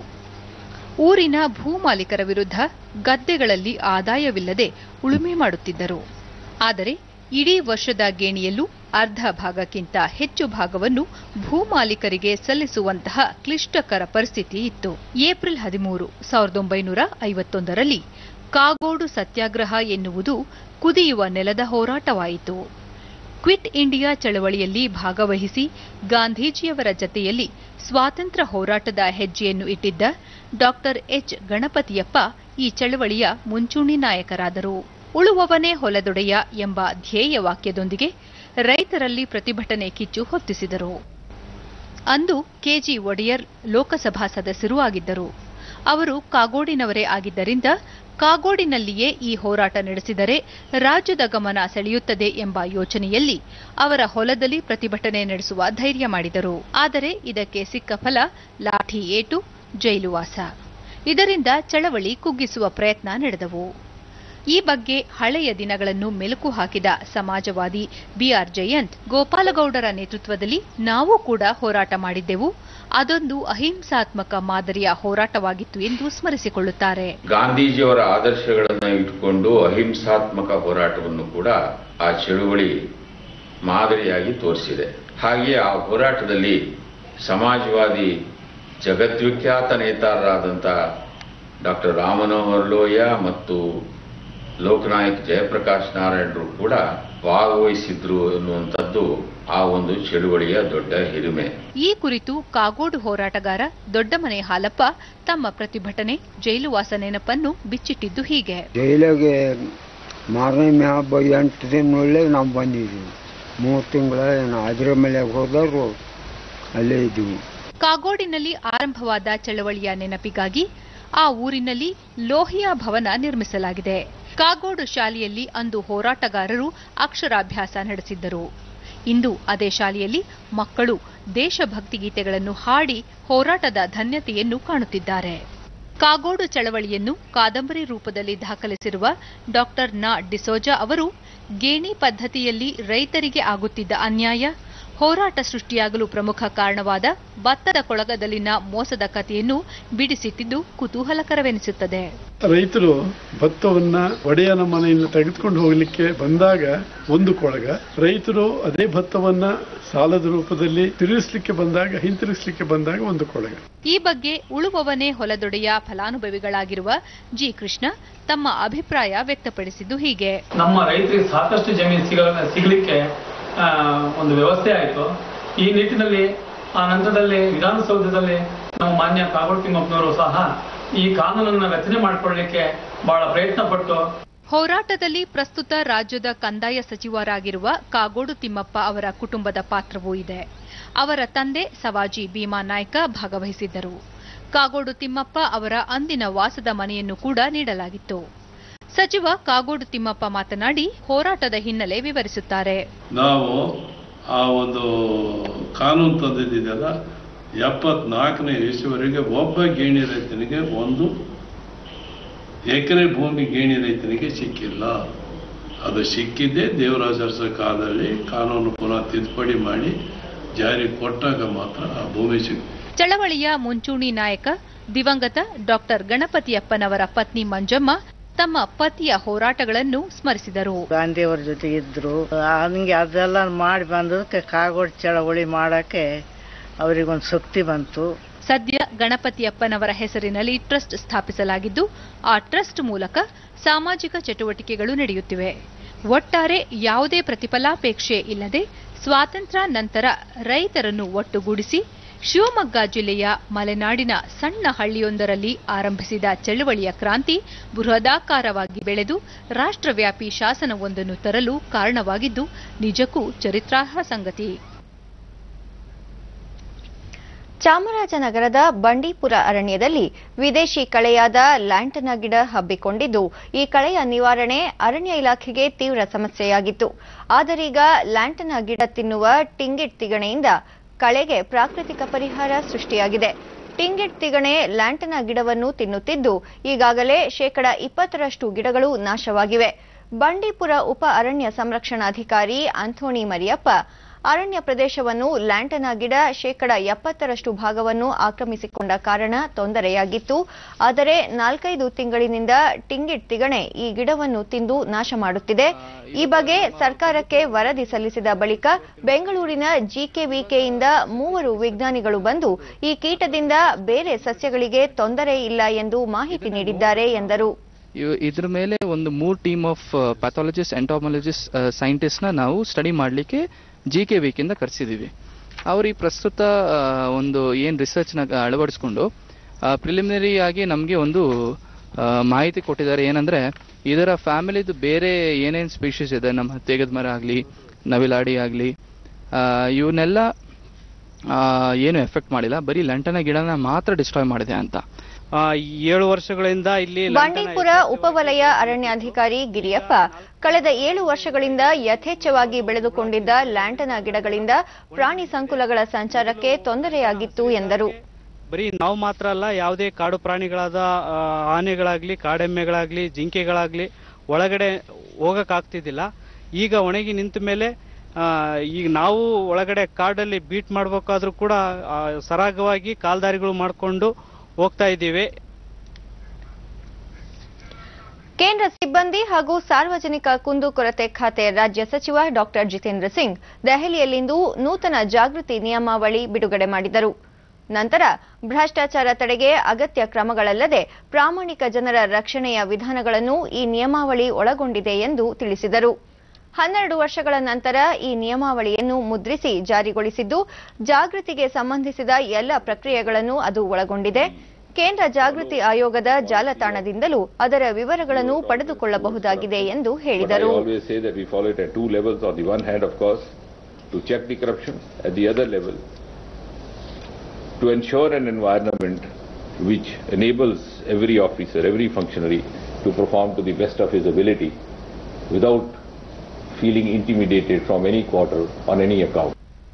ಊರಿನ ಭೂಮಾಲೀಕರ ವಿರುದ್ಧ ಗದ್ದೆಗಳಲ್ಲಿ ಆದಾಯವಿಲ್ಲದೆ ಉಳುಮೆ ಮಾಡುತ್ತಿದ್ದರು ಆದರೆ ಇಡೀ ವರ್ಷದ ಗೇಣಿಯಲ್ಲೂ ಅರ್ಧ ಭಾಗಕ್ಕಿಂತ ಹೆಚ್ಚು ಭಾಗವನ್ನು ಭೂಮಾಲೀಕರಿಗೆ ಸಲ್ಲಿಸುವಂತಹ ಕ್ಲಿಷ್ಟಕರ ಪರಿಸ್ಥಿತಿ ಇತ್ತು ಏಪ್ರಿಲ್ ಹದಿಮೂರು ಸಾವಿರದ ಒಂಬೈನೂರ ಐವತ್ತೊಂದರಲ್ಲಿ ಕಾಗೋಡು ಸತ್ಯಾಗ್ರಹ ಎನ್ನುವುದು ಕುದಿಯುವ ನೆಲದ ಹೋರಾಟವಾಯಿತು ಕ್ವಿಟ್ ಇಂಡಿಯಾ ಚಳವಳಿಯಲ್ಲಿ ಭಾಗವಹಿಸಿ ಗಾಂಧೀಜಿಯವರ ಜತೆಯಲ್ಲಿ ಸ್ವಾತಂತ್ರ್ಯ ಹೋರಾಟದ ಹೆಜ್ಜೆಯನ್ನು ಇಟ್ಟಿದ್ದ ಡಾಕ್ಟರ್ ಎಚ್ ಗಣಪತಿಯಪ್ಪ ಈ ಚಳವಳಿಯ ಮುಂಚೂಣಿ ನಾಯಕರಾದರು ಉಳುವವನೇ ಹೊಲದೊಡೆಯ ಎಂಬ ಧ್ಯೇಯ ವಾಕ್ಯದೊಂದಿಗೆ ರೈತರಲ್ಲಿ ಪ್ರತಿಭಟನೆ ಕಿಚ್ಚು ಹೊತ್ತಿಸಿದರು ಅಂದು ಕೆಜಿ ಒಡೆಯರ್ ಲೋಕಸಭಾ ಸದಸ್ಯರೂ ಆಗಿದ್ದರು ಅವರು ಕಾಗೋಡಿನವರೇ ಆಗಿದ್ದರಿಂದ ಕಾಗೋಡಿನಲ್ಲಿಯೇ ಈ ಹೋರಾಟ ನಡೆಸಿದರೆ ರಾಜ್ಯದ ಗಮನ ಸೆಳೆಯುತ್ತದೆ ಎಂಬ ಯೋಚನೆಯಲ್ಲಿ ಅವರ ಹೊಲದಲ್ಲಿ ಪ್ರತಿಭಟನೆ ನಡೆಸುವ ಧೈರ್ಯ ಮಾಡಿದರು ಆದರೆ ಇದಕ್ಕೆ ಸಿಕ್ಕ ಫಲ ಲಾಠಿ ಏಟು ಜೈಲುವಾಸ ಇದರಿಂದ ಚಳವಳಿ ಕುಗ್ಗಿಸುವ ಪ್ರಯತ್ನ ನಡೆದವು ಈ ಬಗ್ಗೆ ಹಳೆಯ ದಿನಗಳನ್ನು ಮೆಲುಕು ಹಾಕಿದ ಸಮಾಜವಾದಿ ಬಿಆರ್ ಜಯಂತ್ ಗೋಪಾಲಗೌಡರ ನೇತೃತ್ವದಲ್ಲಿ ನಾವು ಕೂಡ ಹೋರಾಟ ಮಾಡಿದ್ದೆವು ಅದೊಂದು ಅಹಿಂಸಾತ್ಮಕ ಮಾದರಿಯ ಹೋರಾಟವಾಗಿತ್ತು ಎಂದು ಸ್ಮರಿಸಿಕೊಳ್ಳುತ್ತಾರೆ
ಗಾಂಧೀಜಿಯವರ ಆದರ್ಶಗಳನ್ನು ಇಟ್ಟುಕೊಂಡು ಅಹಿಂಸಾತ್ಮಕ ಹೋರಾಟವನ್ನು ಕೂಡ ಆ ಚಳುವಳಿ ಮಾದರಿಯಾಗಿ ತೋರಿಸಿದೆ ಹಾಗೆಯೇ ಆ ಹೋರಾಟದಲ್ಲಿ ಸಮಾಜವಾದಿ ಜಗದ್ವಿಖ್ಯಾತ ನೇತಾರರಾದಂಥ ಡಾಕ್ಟರ್ ರಾಮನೋಹರ್ ಲೋಯ ಮತ್ತು ಲೋಕನಾಯಕ್ ಜಯಪ್ರಕಾಶ್ ನಾರಾಯಣರು ಕೂಡ ಭಾಗವಹಿಸಿದ್ರು ಎನ್ನುವಂಥದ್ದು ಆ ಒಂದು ಚಳುವಳಿಯ ದೊಡ್ಡ ಹಿರಿಮೆ
ಈ ಕುರಿತು ಕಾಗೋಡು ಹೋರಾಟಗಾರ ದೊಡ್ಡಮನೆ ಹಾಲಪ್ಪ ತಮ್ಮ ಪ್ರತಿಭಟನೆ ಜೈಲುವಾಸ ನೆನಪನ್ನು ಬಿಚ್ಚಿಟ್ಟಿದ್ದು ಹೀಗೆ
ಜೈಲಿಗೆ ಮಾರನೇ ಹಬ್ಬ ಎಂಟು ದಿನದೊಳಗೆ ನಾವು ಬಂದಿದ್ವಿ ಮೂರು ತಿಂಗಳ ಅದ್ರ ಮೇಲೆ ಹೋದವರು ಅಲ್ಲೇ ಇದ್ವಿ
ಕಾಗೋಡಿನಲ್ಲಿ ಆರಂಭವಾದ ಚಳವಳಿಯ ನೆನಪಿಗಾಗಿ ಆ ಊರಿನಲ್ಲಿ ಲೋಹಿಯಾ ಭವನ ನಿರ್ಮಿಸಲಾಗಿದೆ ಕಾಗೋಡು ಶಾಲೆಯಲ್ಲಿ ಅಂದು ಹೋರಾಟಗಾರರು ಅಕ್ಷರಾಭ್ಯಾಸ ನಡೆಸಿದ್ದರು ಇಂದು ಅದೇ ಶಾಲೆಯಲ್ಲಿ ಮಕ್ಕಳು ದೇಶಭಕ್ತಿ ಗೀತೆಗಳನ್ನು ಹಾಡಿ ಹೋರಾಟದ ಧನ್ಯತೆಯನ್ನು ಕಾಣುತ್ತಿದ್ದಾರೆ ಕಾಗೋಡು ಚಳವಳಿಯನ್ನು ಕಾದಂಬರಿ ರೂಪದಲ್ಲಿ ದಾಖಲಿಸಿರುವ ಡಾಕ್ಟರ್ ನಾ ಡಿಸೋಜಾ ಅವರು ಗೇಣಿ ಪದ್ಧತಿಯಲ್ಲಿ ರೈತರಿಗೆ ಆಗುತ್ತಿದ್ದ ಅನ್ಯಾಯ ಹೋರಾಟ ಸೃಷ್ಟಿಯಾಗಲು ಪ್ರಮುಖ ಕಾರಣವಾದ ಭತ್ತದ ಕೊಳಗದಲ್ಲಿನ ಮೋಸದ ಕಥೆಯನ್ನು ಬಿಡಿಸಿಟ್ಟಿದ್ದು ಕುತೂಹಲಕರವೆನಿಸುತ್ತದೆ
ರೈತರು ಭತ್ತವನ್ನ ಒಡೆಯನ ಮನೆಯಿಂದ ತೆಗೆದುಕೊಂಡು ಹೋಗಲಿಕ್ಕೆ ಬಂದಾಗ ಒಂದು ಕೊಳಗ ರೈತರು ಅದೇ ಭತ್ತವನ್ನ ಸಾಲದ ರೂಪದಲ್ಲಿ ತಿರುಗಿಸ್ಲಿಕ್ಕೆ ಬಂದಾಗ ಹಿಂತಿರುಗಿಸ್ಲಿಕ್ಕೆ ಬಂದಾಗ ಒಂದು ಕೊಳಗ
ಈ ಬಗ್ಗೆ ಉಳುವವನೇ ಹೊಲದೊಡೆಯ ಫಲಾನುಭವಿಗಳಾಗಿರುವ ಜಿ ಕೃಷ್ಣ ತಮ್ಮ ಅಭಿಪ್ರಾಯ ವ್ಯಕ್ತಪಡಿಸಿದ್ದು ಹೀಗೆ
ನಮ್ಮ ರೈತರಿಗೆ ಸಾಕಷ್ಟು ಜಮೀನು ಸಿಗ ಸಿಗಲಿಕ್ಕೆ ಆ, ಒಂದು ವ್ಯವಸ್ಥೆ ಆಯಿತು ಈ ನಿಟ್ಟಿನಲ್ಲಿ ಆ ನಂತರದಲ್ಲಿ ವಿಧಾನಸೌಧದಲ್ಲಿ ನಮ್ಮ ಮಾನ್ಯ ಕಾಗೋಡು ತಿಮ್ಮಪ್ಪನವರು ಸಹ ಈ ಕಾನೂನನ್ನು ರಚನೆ ಮಾಡಿಕೊಳ್ಳಲಿಕ್ಕೆ ಬಹಳ ಪ್ರಯತ್ನ ಪಟ್ಟು
ಹೋರಾಟದಲ್ಲಿ ಪ್ರಸ್ತುತ ರಾಜ್ಯದ ಕಂದಾಯ ಸಚಿವರಾಗಿರುವ ಕಾಗೋಡು ತಿಮ್ಮಪ್ಪ ಅವರ ಕುಟುಂಬದ ಪಾತ್ರವೂ ಇದೆ ಅವರ ತಂದೆ ಸವಾಜಿ ಭೀಮಾ ನಾಯ್ಕ ಭಾಗವಹಿಸಿದ್ದರು ಕಾಗೋಡು ತಿಮ್ಮಪ್ಪ ಅವರ ಅಂದಿನ ವಾಸದ ಮನೆಯನ್ನು ಕೂಡ ನೀಡಲಾಗಿತ್ತು ಸಚಿವ ಕಾಗೋಡು ತಿಮ್ಮಪ್ಪ ಮಾತನಾಡಿ ಹೋರಾಟದ ಹಿನ್ನೆಲೆ ವಿವರಿಸುತ್ತಾರೆ
ನಾವು ಆ ಒಂದು ಕಾನೂನು ತಂದಿದ್ದೆಲ್ಲ ಎಪ್ಪತ್ನಾಲ್ಕನೇ ಇಸುವರೆಗೆ ಒಬ್ಬ ಗೇಣಿ ರೈತನಿಗೆ ಒಂದು ಎಕರೆ ಭೂಮಿ ಗೇಣಿ ರೈತನಿಗೆ ಸಿಕ್ಕಿಲ್ಲ ಅದು ಸಿಕ್ಕಿದ್ದೇ ದೇವರಾಜ ಅರಸರ ಕಾಲದಲ್ಲಿ ಕಾನೂನು ಪುನಃ ತಿದ್ದುಪಡಿ ಮಾಡಿ ಜಾರಿ ಕೊಟ್ಟಾಗ ಮಾತ್ರ ಆ ಭೂಮಿ ಸಿಕ್
ಚಳವಳಿಯ ಮುಂಚೂಣಿ ನಾಯಕ ದಿವಂಗತ ಡಾಕ್ಟರ್ ಗಣಪತಿಯಪ್ಪನವರ ಪತ್ನಿ ಮಂಜಮ್ಮ ತಮ್ಮ ಪತಿಯ ಹೋರಾಟಗಳನ್ನು ಸ್ಮರಿಸಿದರು
ಗಾಂಧಿಯವರ ಜೊತೆ ಇದ್ರು ಹಂಗೆ ಅದೆಲ್ಲ ಮಾಡಿ ಬಂದದಕ್ಕೆ ಕಾಗೋಡು ಚಳವಳಿ ಮಾಡಕ್ಕೆ ಅವರಿಗೊಂದು ಶಕ್ತಿ ಬಂತು
ಸದ್ಯ ಗಣಪತಿಯಪ್ಪನವರ ಹೆಸರಿನಲ್ಲಿ ಟ್ರಸ್ಟ್ ಸ್ಥಾಪಿಸಲಾಗಿದ್ದು ಆ ಟ್ರಸ್ಟ್ ಮೂಲಕ ಸಾಮಾಜಿಕ ಚಟುವಟಿಕೆಗಳು ನಡೆಯುತ್ತಿವೆ ಒಟ್ಟಾರೆ ಯಾವುದೇ ಪ್ರತಿಫಲಾಪೇಕ್ಷೆ ಇಲ್ಲದೆ ಸ್ವಾತಂತ್ರ್ಯ ನಂತರ ರೈತರನ್ನು ಒಟ್ಟುಗೂಡಿಸಿ ಶಿವಮೊಗ್ಗ ಜಿಲ್ಲೆಯ ಮಲೆನಾಡಿನ ಸಣ್ಣ ಹಳ್ಳಿಯೊಂದರಲ್ಲಿ ಆರಂಭಿಸಿದ ಚಳವಳಿಯ ಕ್ರಾಂತಿ ಬೃಹದಾಕಾರವಾಗಿ ಬೆಳೆದು ರಾಷ್ಟ್ರವ್ಯಾಪಿ ಶಾಸನವೊಂದನ್ನು ತರಲು ಕಾರಣವಾಗಿದ್ದು ನಿಜಕ್ಕೂ ಚರಿತ್ರಾರ್ಹ ಸಂಗತಿ
ಚಾಮರಾಜನಗರದ ಬಂಡೀಪುರ ಅರಣ್ಯದಲ್ಲಿ ವಿದೇಶಿ ಕಳೆಯಾದ ಲ್ಯಾಂಟನ ಗಿಡ ಹಬ್ಬಿಕೊಂಡಿದ್ದು ಈ ಕಳೆಯ ನಿವಾರಣೆ ಅರಣ್ಯ ಇಲಾಖೆಗೆ ತೀವ್ರ ಸಮಸ್ಯೆಯಾಗಿತ್ತು ಆದರೀಗ ಲ್ಯಾಂಟನ ಗಿಡ ತಿನ್ನುವ ಟಿಂಗಿಟ್ ತಿಗಣೆಯಿಂದ ಕಳೆಗೆ ಪ್ರಾಕೃತಿಕ ಪರಿಹಾರ ಸೃಷ್ಟಿಯಾಗಿದೆ ಟಿಂಗಿಟ್ ತಿಗಣೆ ಲ್ಯಾಂಟನ ಗಿಡವನ್ನು ತಿನ್ನುತ್ತಿದ್ದು ಈಗಾಗಲೇ ಶೇಕಡ ಇಪ್ಪತ್ತರಷ್ಟು ಗಿಡಗಳು ನಾಶವಾಗಿವೆ ಬಂಡೀಪುರ ಉಪ ಅರಣ್ಯ ಸಂರಕ್ಷಣಾಧಿಕಾರಿ ಅಂಥೋಣಿ ಮರಿಯಪ್ಪ ಅರಣ್ಯ ಪ್ರದೇಶವನ್ನು ಲ್ಯಾಂಟನ ಗಿಡ ಶೇಕಡ ಎಪ್ಪತ್ತರಷ್ಟು ಭಾಗವನ್ನು ಆಕ್ರಮಿಸಿಕೊಂಡ ಕಾರಣ ತೊಂದರೆಯಾಗಿತ್ತು ಆದರೆ ನಾಲ್ಕೈದು ತಿಂಗಳಿನಿಂದ ಟಿಂಗಿಟ್ ತಿಗಣೆ ಈ ಗಿಡವನ್ನು ತಿಂದು ನಾಶ ಮಾಡುತ್ತಿದೆ ಈ ಬಗ್ಗೆ ಸರ್ಕಾರಕ್ಕೆ ವರದಿ ಸಲ್ಲಿಸಿದ ಬಳಿಕ ಬೆಂಗಳೂರಿನ ಜಿಕೆವಿಕೆಯಿಂದ ಮೂವರು ವಿಜ್ಞಾನಿಗಳು ಬಂದು ಈ ಕೀಟದಿಂದ ಬೇರೆ ಸಸ್ಯಗಳಿಗೆ ತೊಂದರೆ ಇಲ್ಲ ಎಂದು ಮಾಹಿತಿ ನೀಡಿದ್ದಾರೆ ಎಂದರು
ಇವ್- ಇದ್ರ ಮೇಲೆ ಒಂದು ಮೂರು ಟೀಮ್ ಆಫ್ ಪ್ಯಾಥಾಲಜಿಸ್ಟ್ ಎಂಟಾಮಾಲಜಿಸ್ಟ್ ಸೈಂಟಿಸ್ಟ್ನ ನಾವು ಸ್ಟಡಿ ಮಾಡಲಿಕ್ಕೆ ಜಿ ಕೆ ವಿಕಿಂದ ಕರೆಸಿದ್ದೀವಿ ಅವರು ಈ ಪ್ರಸ್ತುತ ಆ, ಒಂದು ಏನು ರಿಸರ್ಚ್ನ ಅಳವಡಿಸ್ಕೊಂಡು ಪ್ರಿಲಿಮಿನರಿ ಆಗಿ ನಮಗೆ ಒಂದು ಆ, ಮಾಹಿತಿ ಕೊಟ್ಟಿದ್ದಾರೆ ಏನಂದರೆ ಇದರ ಫ್ಯಾಮಿಲಿದು ಬೇರೆ ಏನೇನು ಸ್ಪೀಷೀಸ್ ಇದೆ ನಮ್ಮ ತೇಗದ ಮರ ಆಗಲಿ ನವಿಲಾಡಿ ಆಗಲಿ ಇವನ್ನೆಲ್ಲ ಏನು ಎಫೆಕ್ಟ್ ಮಾಡಿಲ್ಲ ಬರೀ ಲಂಟನ ಗಿಡನ ಮಾತ್ರ ಡಿಸ್ಟ್ರಾಯ್ ಮಾಡಿದೆ ಅಂತ
ಏಳು ವರ್ಷಗಳಿಂದ ಇಲ್ಲಿ
ಬಂಡೀಪುರ ಉಪವಲಯ ಅರಣ್ಯಾಧಿಕಾರಿ ಗಿರಿಯಪ್ಪ ಕಳೆದ ಏಳು ವರ್ಷಗಳಿಂದ ಯಥೇಚ್ಛವಾಗಿ ಬೆಳೆದುಕೊಂಡಿದ್ದ ಲ್ಯಾಂಟನ ಗಿಡಗಳಿಂದ ಪ್ರಾಣಿ ಸಂಕುಲಗಳ ಸಂಚಾರಕ್ಕೆ ತೊಂದರೆಯಾಗಿತ್ತು ಎಂದರು
ಬರೀ ನಾವು ಮಾತ್ರ ಅಲ್ಲ ಯಾವುದೇ ಕಾಡು ಪ್ರಾಣಿಗಳಾದ ಆ, ಆನೆಗಳಾಗ್ಲಿ ಕಾಡೆಮ್ಮೆಗಳಾಗ್ಲಿ ಜಿಂಕೆಗಳಾಗ್ಲಿ ಒಳಗಡೆ ಹೋಗಕ್ಕಾಗ್ತಿದ್ದಿಲ್ಲ ಈಗ ಒಣಗಿ ನಿಂತ ಮೇಲೆ ಆ, ಈಗ ನಾವು ಒಳಗಡೆ ಕಾಡಲ್ಲಿ ಬೀಟ್ ಮಾಡ್ಬೇಕಾದ್ರೂ ಕೂಡ ಆ, ಸರಾಗವಾಗಿ ಕಾಲ್ದಾರಿಗಳು ಮಾಡಿಕೊಂಡು ಹೋಗ್ತಾ ಇದ್ದೀವಿ
ಕೇಂದ್ರ ಸಿಬ್ಬಂದಿ ಹಾಗೂ ಸಾರ್ವಜನಿಕ ಕುಂದುಕೊರತೆ ಖಾತೆ ರಾಜ್ಯ ಸಚಿವ ಡಾಕ್ಟರ್ ಜಿತೇಂದ್ರ ಸಿಂಗ್ ದೆಹಲಿಯಲ್ಲಿಂದು ನೂತನ ಜಾಗೃತಿ ನಿಯಮಾವಳಿ ಬಿಡುಗಡೆ ಮಾಡಿದರು ನಂತರ ಭ್ರಷ್ಟಾಚಾರ ತಡೆಗೆ ಅಗತ್ಯ ಕ್ರಮಗಳಲ್ಲದೆ ಪ್ರಾಮಾಣಿಕ ಜನರ ರಕ್ಷಣೆಯ ವಿಧಾನಗಳನ್ನು ಈ ನಿಯಮಾವಳಿ ಒಳಗೊಂಡಿದೆ ಎಂದು ತಿಳಿಸಿದರು ಹನ್ನೆರಡು ವರ್ಷಗಳ ನಂತರ ಈ ನಿಯಮಾವಳಿಯನ್ನು ಮುದ್ರಿಸಿ ಜಾರಿಗೊಳಿಸಿದ್ದು ಜಾಗೃತಿಗೆ ಸಂಬಂಧಿಸಿದ ಎಲ್ಲ ಪ್ರಕ್ರಿಯೆಗಳನ್ನು ಅದು ಒಳಗೊಂಡಿದೆ ಕೇಂದ್ರ ಜಾಗೃತಿ ಆಯೋಗದ ಜಾಲತಾಣದಿಂದಲೂ ಅದರ ವಿವರಗಳನ್ನು ಪಡೆದುಕೊಳ್ಳಬಹುದಾಗಿದೆ ಎಂದು
But I
ಹೇಳಿದರು
always say that we follow it at two levels. On the one hand, of course, to check the corruption. At the other level, to ensure an environment which enables every officer, every functionary to perform to the best of his ability without feeling intimidated from any quarter on any account.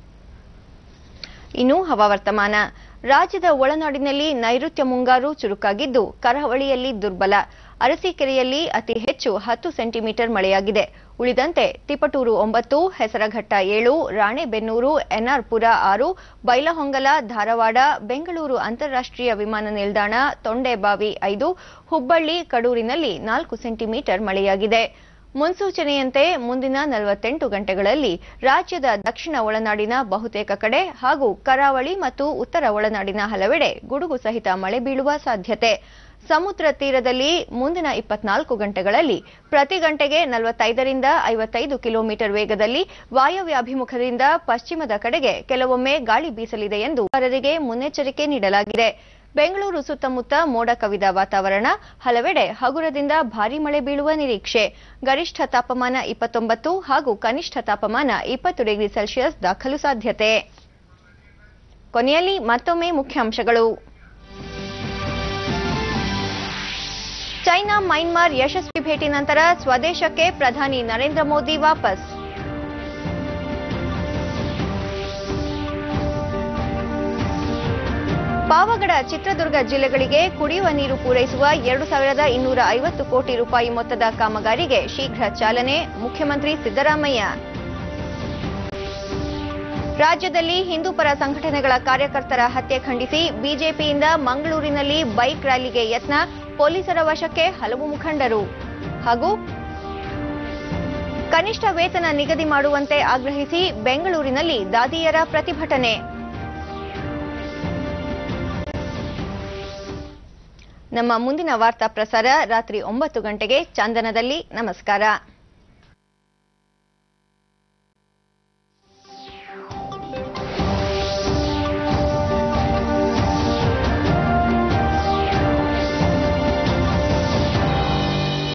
ಇನ್ನು ಹವಾವರ್ತಮಾನ ರಾಜ್ಯದ ಒಳನಾಡಿನಲ್ಲಿ ನೈಋತ್ಯ ಮುಂಗಾರು ಚುರುಕಾಗಿದ್ದು ಕರಾವಳಿಯಲ್ಲಿ ದುರ್ಬಲ ಅರಸೀಕೆರೆಯಲ್ಲಿ ಅತಿ ಹೆಚ್ಚು ಹತ್ತು ಸೆಂಟಿಮೀಟರ್ ಮಳೆಯಾಗಿದೆ ಉಳಿದಂತೆ ತಿಪಟೂರು ಒಂಬತ್ತು ಹೆಸರಘಟ್ಟ ಏಳು ರಾಣೆಬೆನ್ನೂರು ಎನ್ಆರ್ಪುರ ಆರು ಬೈಲಹೊಂಗಲ ಧಾರವಾಡ ಬೆಂಗಳೂರು ಅಂತಾರಾಷ್ಟ್ರೀಯ ವಿಮಾನ ನಿಲ್ದಾಣ ತೊಂಡೆಬಾವಿ ಐದು ಹುಬ್ಬಳ್ಳಿ ಕಡೂರಿನಲ್ಲಿ ನಾಲ್ಕು ಸೆಂಟಿಮೀಟರ್ ಮಳೆಯಾಗಿದೆ ಮುನ್ಸೂಚನೆಯಂತೆ ಮುಂದಿನ ನಲವತ್ತೆಂಟು ಗಂಟೆಗಳಲ್ಲಿ ರಾಜ್ಯದ ದಕ್ಷಿಣ ಒಳನಾಡಿನ ಬಹುತೇಕ ಕಡೆ ಹಾಗೂ ಕರಾವಳಿ ಮತ್ತು ಉತ್ತರ ಒಳನಾಡಿನ ಹಲವೆಡೆ ಗುಡುಗು ಸಹಿತ ಮಳೆ ಬೀಳುವ ಸಾಧ್ಯತೆ ಸಮುದ್ರ ತೀರದಲ್ಲಿ ಮುಂದಿನ ಇಪ್ಪತ್ನಾಲ್ಕು ಗಂಟೆಗಳಲ್ಲಿ ಪ್ರತಿ ಗಂಟೆಗೆ ನಲವತ್ತೈದರಿಂದ ಐವತ್ತೈದು ಕಿಲೋಮೀಟರ್ ವೇಗದಲ್ಲಿ ವಾಯವ್ಯಾಭಿಮುಖದಿಂದ ಪಶ್ಚಿಮದ ಕಡೆಗೆ ಕೆಲವೊಮ್ಮೆ ಗಾಳಿ ಬೀಸಲಿದೆ ಎಂದು ವರದಿಗೆ ಮುನ್ನೆಚ್ಚರಿಕೆ ನೀಡಲಾಗಿದೆ ಬೆಂಗಳೂರು ಸುತ್ತಮುತ್ತ ಮೋಡ ಕವಿದ ವಾತಾವರಣ ಹಲವೆಡೆ ಹಗುರದಿಂದ ಭಾರೀ ಮಳೆ ಬೀಳುವ ನಿರೀಕ್ಷೆ ಗರಿಷ್ಠ ತಾಪಮಾನ ಇಪ್ಪತ್ತೊಂಬತ್ತು ಹಾಗೂ ಕನಿಷ್ಠ ತಾಪಮಾನ ಇಪ್ಪತ್ತು ಡಿಗ್ರಿ ಸೆಲ್ಸಿಯಸ್ ದಾಖಲು ಸಾಧ್ಯತೆ ಕೊನೆಯಲ್ಲಿ ಮತ್ತೊಮ್ಮೆ ಮುಖ್ಯಾಂಶಗಳು ಚೈನಾ ಮೈನ್ಮಾರ್ ಯಶಸ್ವಿ ಭೇಟಿ ನಂತರ ಸ್ವದೇಶಕ್ಕೆ ಪ್ರಧಾನಿ ನರೇಂದ್ರ ಮೋದಿ ವಾಪಸ್ ಪಾವಗಡ ಚಿತ್ರದುರ್ಗ ಜಿಲ್ಲೆಗಳಿಗೆ ಕುಡಿಯುವ ನೀರು ಪೂರೈಸುವ ಎರಡು ಸಾವಿರದ ಇನ್ನೂರ ಐವತ್ತು ಕೋಟಿ ರೂಪಾಯಿ ಮೊತ್ತದ ಕಾಮಗಾರಿಗೆ ಶೀಘ್ರ ಚಾಲನೆ ಮುಖ್ಯಮಂತ್ರಿ ಸಿದ್ದರಾಮಯ್ಯ ರಾಜ್ಯದಲ್ಲಿ ಹಿಂದೂಪರ ಸಂಘಟನೆಗಳ ಕಾರ್ಯಕರ್ತರ ಹತ್ಯೆ ಖಂಡಿಸಿ ಬಿಜೆಪಿಯಿಂದ ಮಂಗಳೂರಿನಲ್ಲಿ ಬೈಕ್ ರ್ಯಾಲಿಗೆ ಯತ್ನ ಪೊಲೀಸರ ವಶಕ್ಕೆ ಹಲವು ಮುಖಂಡರು ಹಾಗೂ ಕನಿಷ್ಠ ವೇತನ ನಿಗದಿ ಮಾಡುವಂತೆ ಆಗ್ರಹಿಸಿ ಬೆಂಗಳೂರಿನಲ್ಲಿ ದಾದಿಯರ ಪ್ರತಿಭಟನೆ ನಮ್ಮ ಮುಂದಿನ ವಾರ್ತಾ ಪ್ರಸಾರ ರಾತ್ರಿ ಒಂಬತ್ತು ಗಂಟೆಗೆ ಚಂದನದಲ್ಲಿ ನಮಸ್ಕಾರ